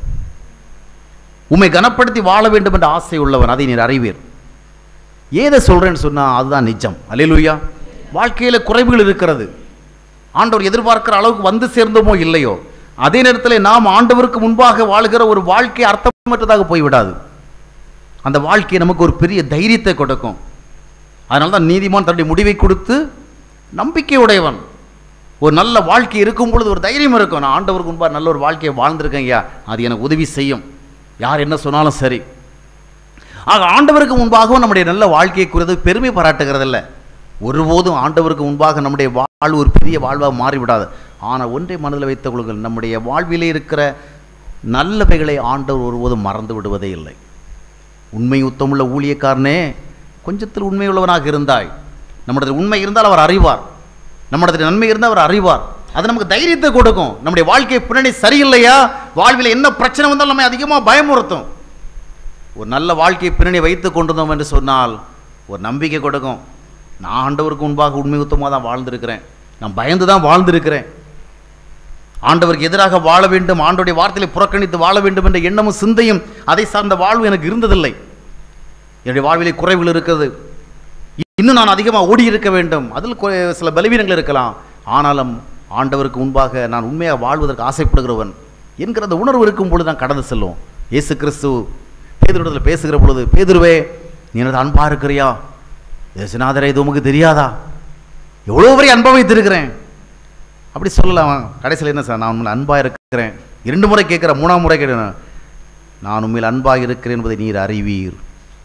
S1: உம்மை கனப்படுத்தி வாழ வேண்டும் என்ற ஆசை உள்ளவன் அதை நீர் அறிவீர் ஏதை சொல்கிறேன்னு சொன்னால் அதுதான் நிஜம் அல்லேலூயா வாழ்க்கையில் குறைவுகள் இருக்கிறது ஆண்டவர் எதிர்பார்க்கிற அளவுக்கு வந்து சேர்ந்தோமோ இல்லையோ அதே நேரத்தில் நாம் ஆண்டவருக்கு முன்பாக வாழ்கிற ஒரு வாழ்க்கை அர்த்தமற்றதாக போய்விடாது அந்த வாழ்க்கை நமக்கு ஒரு பெரிய தைரியத்தை கொடுக்கும் அதனால தான் நீதிமான் தன்னுடைய முடிவை கொடுத்து நம்பிக்கை உடையவன் ஒரு நல்ல வாழ்க்கை இருக்கும் பொழுது ஒரு தைரியம் இருக்கும் நான் ஆண்டவருக்கு முன்பாக நல்ல ஒரு வாழ்க்கையை வாழ்ந்திருக்கேன் ஐயா அது எனக்கு உதவி செய்யும் யார் என்ன சொன்னாலும் சரி ஆக ஆண்டவருக்கு முன்பாகவும் நம்முடைய நல்ல வாழ்க்கையை குறித்து பெருமை பாராட்டுகிறதில்ல ஒருபோதும் ஆண்டவருக்கு முன்பாக நம்முடைய வாழ்வு ஒரு பெரிய வாழ்வாக மாறிவிடாது ஆனால் ஒன்றை மனதில் வைத்துக் கொள்ளுங்கள் நம்முடைய வாழ்விலே இருக்கிற நல்லவைகளை ஆண்டவர் ஒருபோதும் மறந்து விடுவதே இல்லை உண்மை உத்தமுள்ள ஊழியக்காரனே கொஞ்சத்தில் உண்மையுள்ளவனாக இருந்தாய் நம்மிடத்தில் உண்மை இருந்தால் அவர் அறிவார் நம்மிடத்தில் நன்மை இருந்தால் அவர் அறிவார் அது நமக்கு தைரியத்தை கொடுக்கும் நம்முடைய வாழ்க்கை பின்னணி சரியில்லையா வாழ்வில் என்ன பிரச்சனை வந்தாலும் நம்மை அதிகமாக பயமுறுத்தும் ஒரு நல்ல வாழ்க்கை பின்னணி வைத்து கொண்டிருந்தோம் என்று சொன்னால் ஒரு நம்பிக்கை கொடுக்கும் நான் ஆண்டவருக்கு முன்பாக உண்மை உத்தமாக தான் வாழ்ந்திருக்கிறேன் நான் பயந்து தான் வாழ்ந்திருக்கிறேன் ஆண்டவருக்கு எதிராக வாழ வேண்டும் ஆண்டோடைய வார்த்தையை புறக்கணித்து வாழ வேண்டும் என்ற எண்ணமும் சிந்தையும் அதை சார்ந்த வாழ்வு எனக்கு இருந்ததில்லை என்னுடைய வாழ்விலே குறைவுகள் இருக்கிறது இன்னும் நான் அதிகமாக ஓடி இருக்க வேண்டும் அதில் கொ- சில பலவீனங்கள் இருக்கலாம் ஆனாலும் ஆண்டவருக்கு முன்பாக நான் உண்மையாக வாழ்வதற்கு ஆசைப்படுகிறவன் என்கிற அந்த உணர்வு இருக்கும் பொழுது நான் கடந்து செல்லும் இயேசு கிறிஸ்து பேதுருடத்தில் பேசுகிற பொழுது பேதுருவே நீ எனது அன்பா இருக்கிறியா தேசநாதரே இது உமக்கு தெரியாதா எவ்வளோ வரை அன்பா வைத்திருக்கிறேன் அப்படி சொல்லலாம் அவன் கடைசியில் என்ன சார் நான் உண்மையில் அன்பாக இருக்கிறேன் இரண்டு முறை கேட்குறேன் மூணாம் முறை கேட்குறேன் நான் உண்மையில் அன்பாக இருக்கிறேன் என்பதை நீர் அறிவீர்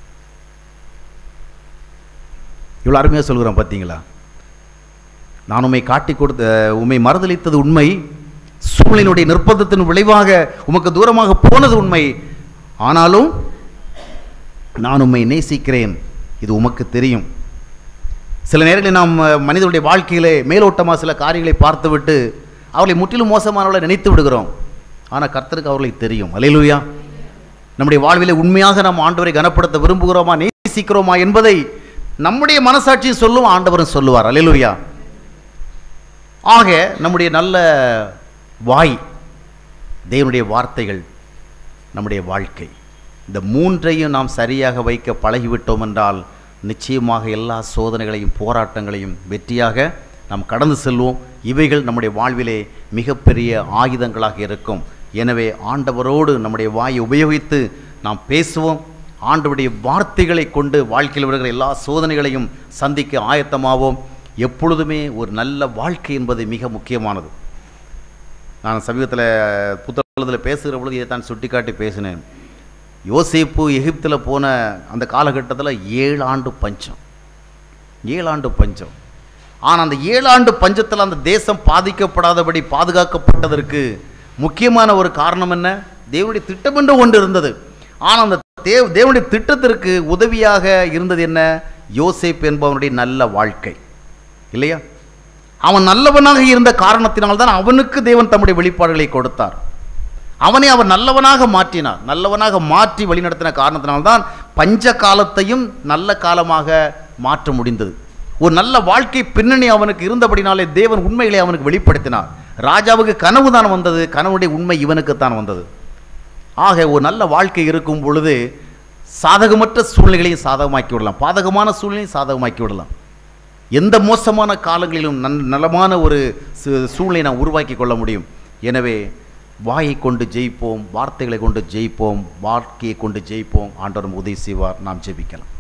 S1: இவ்வளோ அருமையாக சொல்கிறேன் பார்த்தீங்களா நான் உண்மை காட்டி கொடுத்த உண்மை மறுதளித்தது உண்மை சூழ்நிலையினுடைய நிர்பந்தத்தின் விளைவாக உமக்கு தூரமாக போனது உண்மை ஆனாலும் நான் உம்மை நேசிக்கிறேன் இது உமக்கு தெரியும் சில நேரங்களில் நாம் அஹ், மனிதனுடைய வாழ்க்கையிலே மேலோட்டமாக சில காரியங்களை பார்த்துவிட்டு அவர்களை முற்றிலும் மோசமானவர்களை நினைத்து விடுகிறோம் ஆனால் கர்த்தருக்கு அவர்களை தெரியும் அலையிலுயா நம்முடைய வாழ்விலே உண்மையாக நாம் ஆண்டவரை கனப்படுத்த விரும்புகிறோமா நேசிக்கிறோமா என்பதை நம்முடைய மனசாட்சியும் சொல்லும் ஆண்டவரும் சொல்லுவார் அலையிலுயா ஆக நம்முடைய நல்ல வாய் தேவனுடைய வார்த்தைகள் நம்முடைய வாழ்க்கை இந்த மூன்றையும் நாம் சரியாக வைக்க பழகிவிட்டோம் என்றால் நிச்சயமாக எல்லா சோதனைகளையும் போராட்டங்களையும் வெற்றியாக நாம் கடந்து செல்வோம் இவைகள் நம்முடைய வாழ்விலே மிகப்பெரிய ஆயுதங்களாக இருக்கும் எனவே ஆண்டவரோடு நம்முடைய வாயை உபயோகித்து நாம் பேசுவோம் ஆண்டவருடைய வார்த்தைகளை கொண்டு வாழ்க்கையில் வருகிற எல்லா சோதனைகளையும் சந்திக்க ஆயத்தமாவோம் எப்பொழுதுமே ஒரு நல்ல வாழ்க்கை என்பது மிக முக்கியமானது நான் சமீபத்தில் புத்தகத்தில் பேசுகிற பொழுது இதை தான் சுட்டிக்காட்டி பேசினேன் யோசேப்பு எகிப்தில் போன அந்த காலகட்டத்தில் ஏழு ஆண்டு பஞ்சம் ஏழு ஆண்டு பஞ்சம் ஆனால் அந்த ஏழு ஆண்டு பஞ்சத்தில் அந்த தேசம் பாதிக்கப்படாதபடி பாதுகாக்கப்பட்டதற்கு முக்கியமான ஒரு காரணம் என்ன தேவனுடைய திட்டம் என்று ஒன்று இருந்தது ஆனால் அந்த தேவ தேவனுடைய திட்டத்திற்கு உதவியாக இருந்தது என்ன யோசேப் என்பவனுடைய நல்ல வாழ்க்கை இல்லையா அவன் நல்லவனாக இருந்த காரணத்தினால்தான் அவனுக்கு தேவன் தம்முடைய வெளிப்பாடுகளை கொடுத்தார் அவனை அவர் நல்லவனாக மாற்றினார் நல்லவனாக மாற்றி வழிநடத்தின காரணத்தினால்தான் பஞ்ச காலத்தையும் நல்ல காலமாக மாற்ற முடிந்தது ஒரு நல்ல வாழ்க்கை பின்னணி அவனுக்கு இருந்தபடினாலே தேவன் உண்மைகளை அவனுக்கு வெளிப்படுத்தினார் ராஜாவுக்கு கனவு தான் வந்தது கனவுடைய உண்மை இவனுக்குத்தான் வந்தது ஆக ஒரு நல்ல வாழ்க்கை இருக்கும் பொழுது சாதகமற்ற சூழ்நிலைகளையும் சாதகமாக்கி விடலாம் பாதகமான சூழ்நிலையும் சாதகமாக்கி விடலாம் எந்த மோசமான காலங்களிலும் நன் நலமான ஒரு சு- சூழ்நிலையை நாம் உருவாக்கி கொள்ள முடியும் எனவே வாயை கொண்டு ஜெயிப்போம் வார்த்தைகளை கொண்டு ஜெயிப்போம் வாழ்க்கையை கொண்டு ஜெயிப்போம் ஆண்டவர் உதவி செய்வார் நாம் ஜெபிக்கலாம்